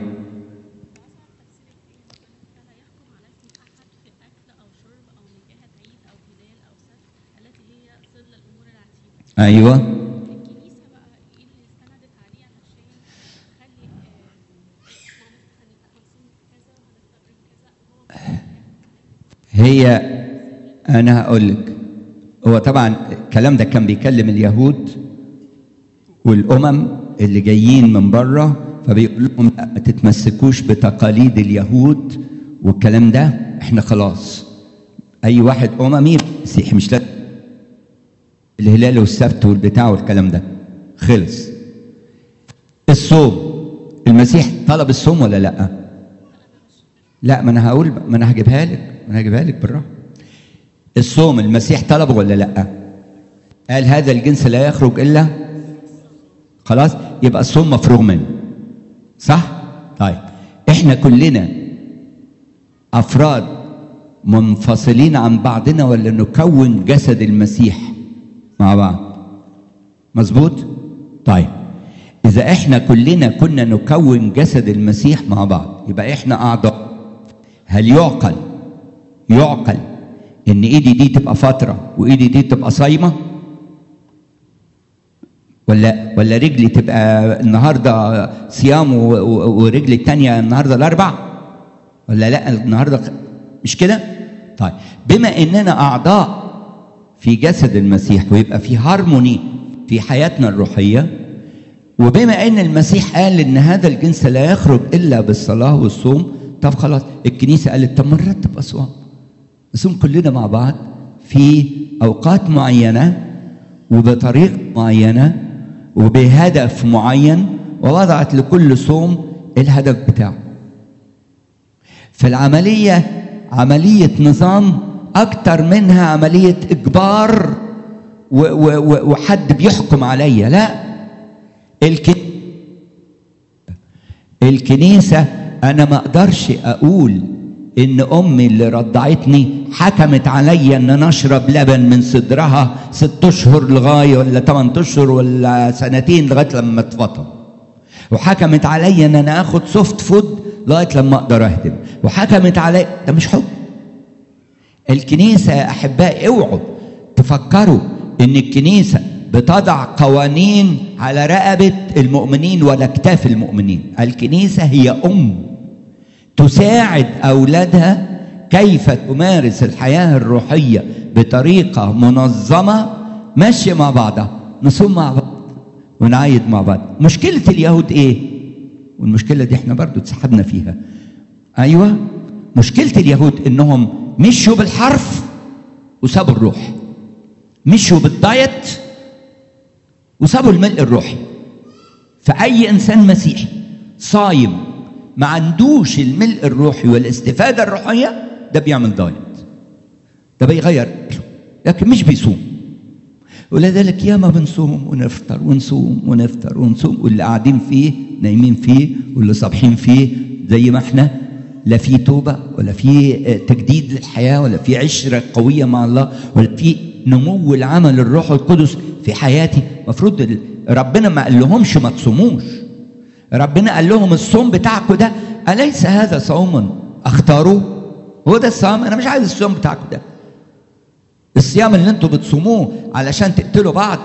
فلا يحكم عليكم أحد في أكل أو شرب أو نجاهة عيد أو هلال أو سبت التي هي ظل الأمور العتيدة ايوه الكنيسة بقى إيه اللي استندت عليه علشان تخلي آه، إحنا هنبقى هنصوم كذا وهنفطر كذا وهو هي انا هقول لك هو طبعا الكلام ده كان بيكلم اليهود والامم اللي جايين من بره فبيقول لهم لا ما تتمسكوش بتقاليد اليهود والكلام ده احنا خلاص اي واحد اممي مسيحي مش لازم الهلال والسبت والبتاع والكلام ده خلص الصوم المسيح طلب الصوم ولا لا لا ما انا هقول ما انا هجيبها لك ما انا هجيبها لك بالراحه الصوم المسيح طلبه ولا لا قال هذا الجنس لا يخرج الا خلاص يبقى الصوم مفروغ منه صح طيب احنا كلنا افراد منفصلين عن بعضنا ولا نكون جسد المسيح مع بعض مظبوط طيب اذا احنا كلنا كنا نكون جسد المسيح مع بعض يبقى احنا اعضاء هل يعقل يعقل ان ايدي دي تبقى فتره وايدي دي تبقى صايمه ولا ولا رجلي تبقى النهارده صيام و- و- ورجلي التانية النهارده الاربع ولا لا النهارده خ- مش كده طيب بما اننا اعضاء في جسد المسيح ويبقى في هارموني في حياتنا الروحيه وبما ان المسيح قال ان هذا الجنس لا يخرج الا بالصلاه والصوم طب خلاص الكنيسه قالت طب ما نرتب اصوام نصوم كلنا مع بعض في اوقات معينه وبطريقه معينه وبهدف معين ووضعت لكل صوم الهدف بتاعه فالعمليه عمليه نظام اكتر منها عمليه اجبار و- و- و- وحد بيحكم عليا لا الك... الكنيسة أنا ما أقدرش أقول إن أمي اللي رضعتني حكمت عليا إن أنا أشرب لبن من صدرها ست أشهر لغاية ولا ثمان أشهر ولا سنتين لغاية لما اتفطم وحكمت عليا إن أنا آخد سوفت فود لغاية لما أقدر أهدم وحكمت عليا ده مش حكم الكنيسة يا أحبائي اوعوا تفكروا إن الكنيسة بتضع قوانين على رقبة المؤمنين ولا كتاف المؤمنين الكنيسة هي أم تساعد أولادها كيف تمارس الحياة الروحية بطريقة منظمة ماشية مع بعضها نصوم مع بعض ونعيد مع بعض مشكلة اليهود إيه؟ والمشكلة دي احنا برضو اتسحبنا فيها أيوة مشكلة اليهود إنهم مشوا بالحرف وسابوا الروح مشوا بالدايت وسابوا الملء الروحي فأي إنسان مسيحي صايم ما عندوش الملء الروحي والاستفادة الروحية ده بيعمل دايت ده بيغير أكله لكن مش بيصوم ولذلك ياما بنصوم ونفطر ونصوم ونفطر ونصوم واللي قاعدين فيه نايمين فيه واللي صابحين فيه زي ما احنا لا في توبة ولا في تجديد للحياة ولا في عشرة قوية مع الله ولا في نمو العمل الروح القدس في حياتي المفروض ربنا ما قال لهمش ما تصوموش ربنا قال لهم الصوم بتاعكم ده أليس هذا صوما اختاروه هو ده الصوم انا مش عايز الصوم بتاعكم ده الصيام اللي انتوا بتصوموه علشان تقتلوا بعض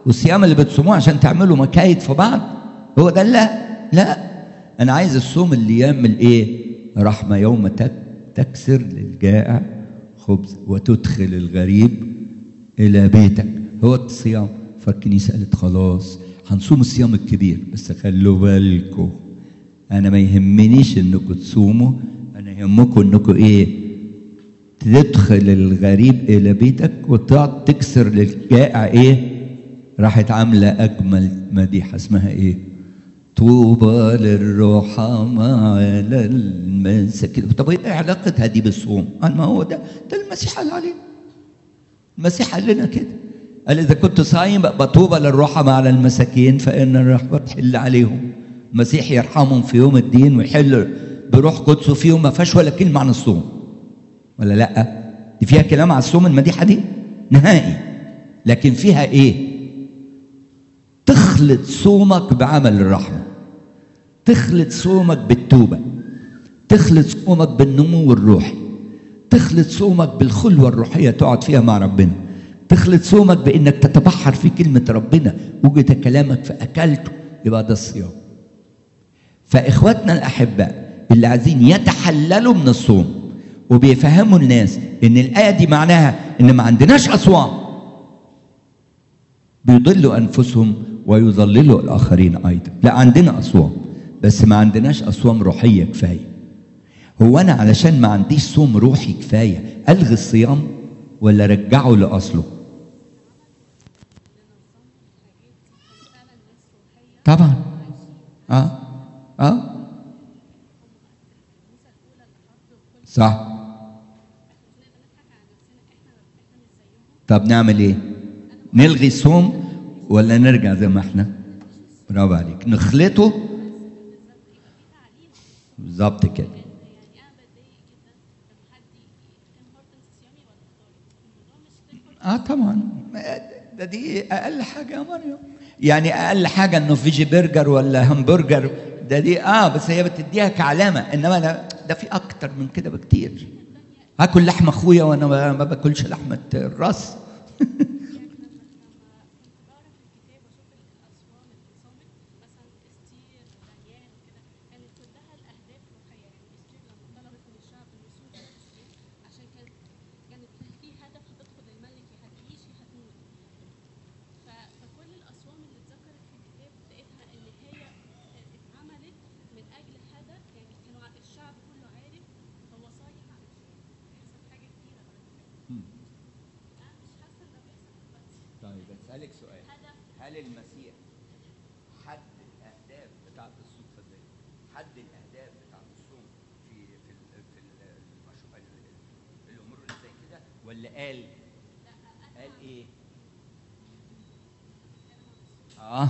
والصيام اللي بتصوموه عشان تعملوا مكايد في بعض هو ده لا لا انا عايز الصوم اللي يعمل ايه رحمه يوم تك تكسر للجائع خبز وتدخل الغريب الى بيتك هو الصيام فالكنيسه قالت خلاص هنصوم الصيام الكبير بس خلوا بالكم انا ما يهمنيش انكم تصوموا انا يهمكم انكم ايه تدخل الغريب الى بيتك وتقعد تكسر للجائع ايه راحت عامله اجمل مديحه اسمها ايه طوبى للرحماء على المساكين طب ايه علاقتها دي بالصوم؟ قال ما هو ده ده المسيح قال عليه المسيح قال لنا كده قال اذا كنت صايم بقى طوبى للرحماء على المساكين فان الرحمه تحل عليهم المسيح يرحمهم في يوم الدين ويحل بروح قدسه فيهم ما فيهاش ولا كلمه عن الصوم ولا لا دي فيها كلام على الصوم المديحه دي نهائي لكن فيها ايه تخلط صومك بعمل الرحمه تخلط صومك بالتوبه تخلط صومك بالنمو الروحي تخلط صومك بالخلوه الروحيه تقعد فيها مع ربنا تخلط صومك بانك تتبحر في كلمه ربنا وجد كلامك فاكلته يبقى ده الصيام فاخواتنا الاحباء اللي عايزين يتحللوا من الصوم وبيفهموا الناس ان الايه دي معناها ان ما عندناش اصوام بيضلوا انفسهم ويضللوا الاخرين ايضا لا عندنا اصوام بس ما عندناش اصوام روحيه كفايه هو انا علشان ما عنديش صوم روحي كفايه الغي الصيام ولا رجعه لاصله طبعا اه اه صح طب نعمل ايه نلغي الصوم ولا نرجع زي ما احنا برافو عليك نخلطه بالظبط كده يعني انا بتضايق جدا لما حد امبورتنس صيامي ولا افطاري الموضوع مش تمبورتنس اه طبعا ده دي اقل حاجه يا مريم يعني اقل حاجه انه فيجي برجر ولا همبرجر ده دي اه بس هي بتديها كعلامه انما أنا ده في اكتر من كده بكتير هاكل لحمه اخويا وانا ما ما باكلش لحمه الراس بقرا في الكتاب واشوف الاصوام اللي صامت مثلا استير ودانيال كده كانت كلها الاهداف روحيه يعني استير لما طلبت من الشعب انه يصوم ثلاث شهور عشان كانت كانت في هدف هتدخل الملك يا هتعيش يا هتموت ف- فكل الاصوام اللي اتذكرت في الكتاب لقيتها ان هي اتعملت من اجل هدف يعني كانوا ع- الشعب كله عارف هو صايم علشان يحصل حاجه كبيره بعد كده انا مش حاسه ان ده بيحصل دلوقتي طيب اسالك سؤال هدف هل المسيح حد الاهداف بتاعت الصوم ازاي؟ حد الاهداف بتاعت الصوم في في ال في ال المشروع ال- ال- الامور اللي زي كده ولا قال قال ايه؟ اه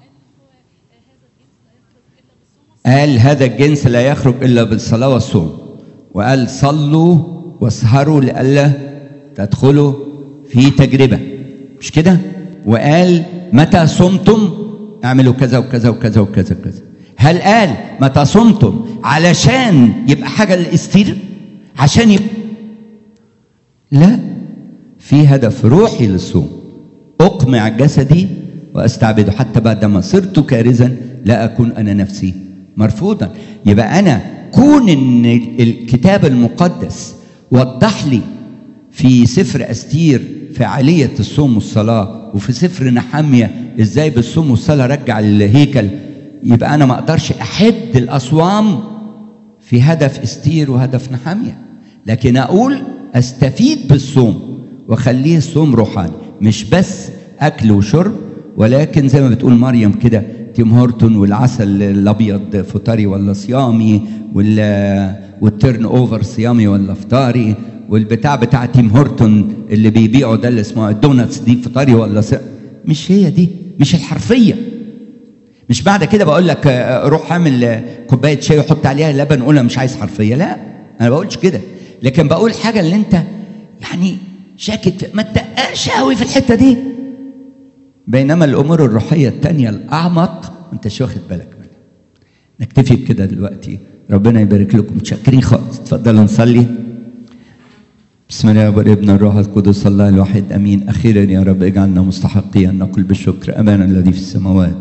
قال هذا الجنس لا يخرج الا بالصوم قال هذا الجنس لا يخرج الا بالصلاه والصوم وقال صلوا واسهروا لئلا تدخلوا في تجربه مش كده وقال متى صمتم اعملوا كذا وكذا وكذا وكذا وكذا هل قال متى صمتم علشان يبقى حاجه للاستير عشان يبقى لا في هدف روحي للصوم اقمع جسدي واستعبده حتى بعدما صرت كارزا لا اكون انا نفسي مرفوضا يبقى انا كون ان الكتاب المقدس وضح لي في سفر استير فعاليه الصوم والصلاه وفي سفر نحميه ازاي بالصوم والصلاه رجع الهيكل يبقى انا ما اقدرش احد الاصوام في هدف استير وهدف نحامية لكن أقول أستفيد بالصوم وأخليه الصوم روحاني مش بس أكل وشرب ولكن زي ما بتقول مريم كده تيم هورتون والعسل الأبيض فطاري ولا صيامي وال والتيرن أوفر صيامي ولا فطاري والبتاع بتاع تيم هورتون اللي بيبيعوا ده اللي اسمه الدوناتس دي فطاري ولا ص... مش هي دي مش الحرفيه مش بعد كده بقول لك آه، روح اعمل آه، كوبايه شاي وحط عليها لبن قول أنا مش عايز حرفيه لا انا ما بقولش كده لكن بقول حاجه اللي انت يعني شاكك في- ما تدققش قوي في الحته دي بينما الامور الروحيه التانية الاعمق انت مش واخد بالك منها نكتفي بكده دلوقتي ربنا يبارك لكم متشكرين خالص اتفضلوا نصلي بسم الله والابن الروح القدس الله الواحد امين اخيرا يا رب اجعلنا مستحقين ان نقول بالشكر ابانا الذي في السماوات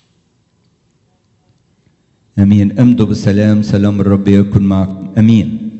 امين امضوا بسلام سلام الرب يكن معكم امين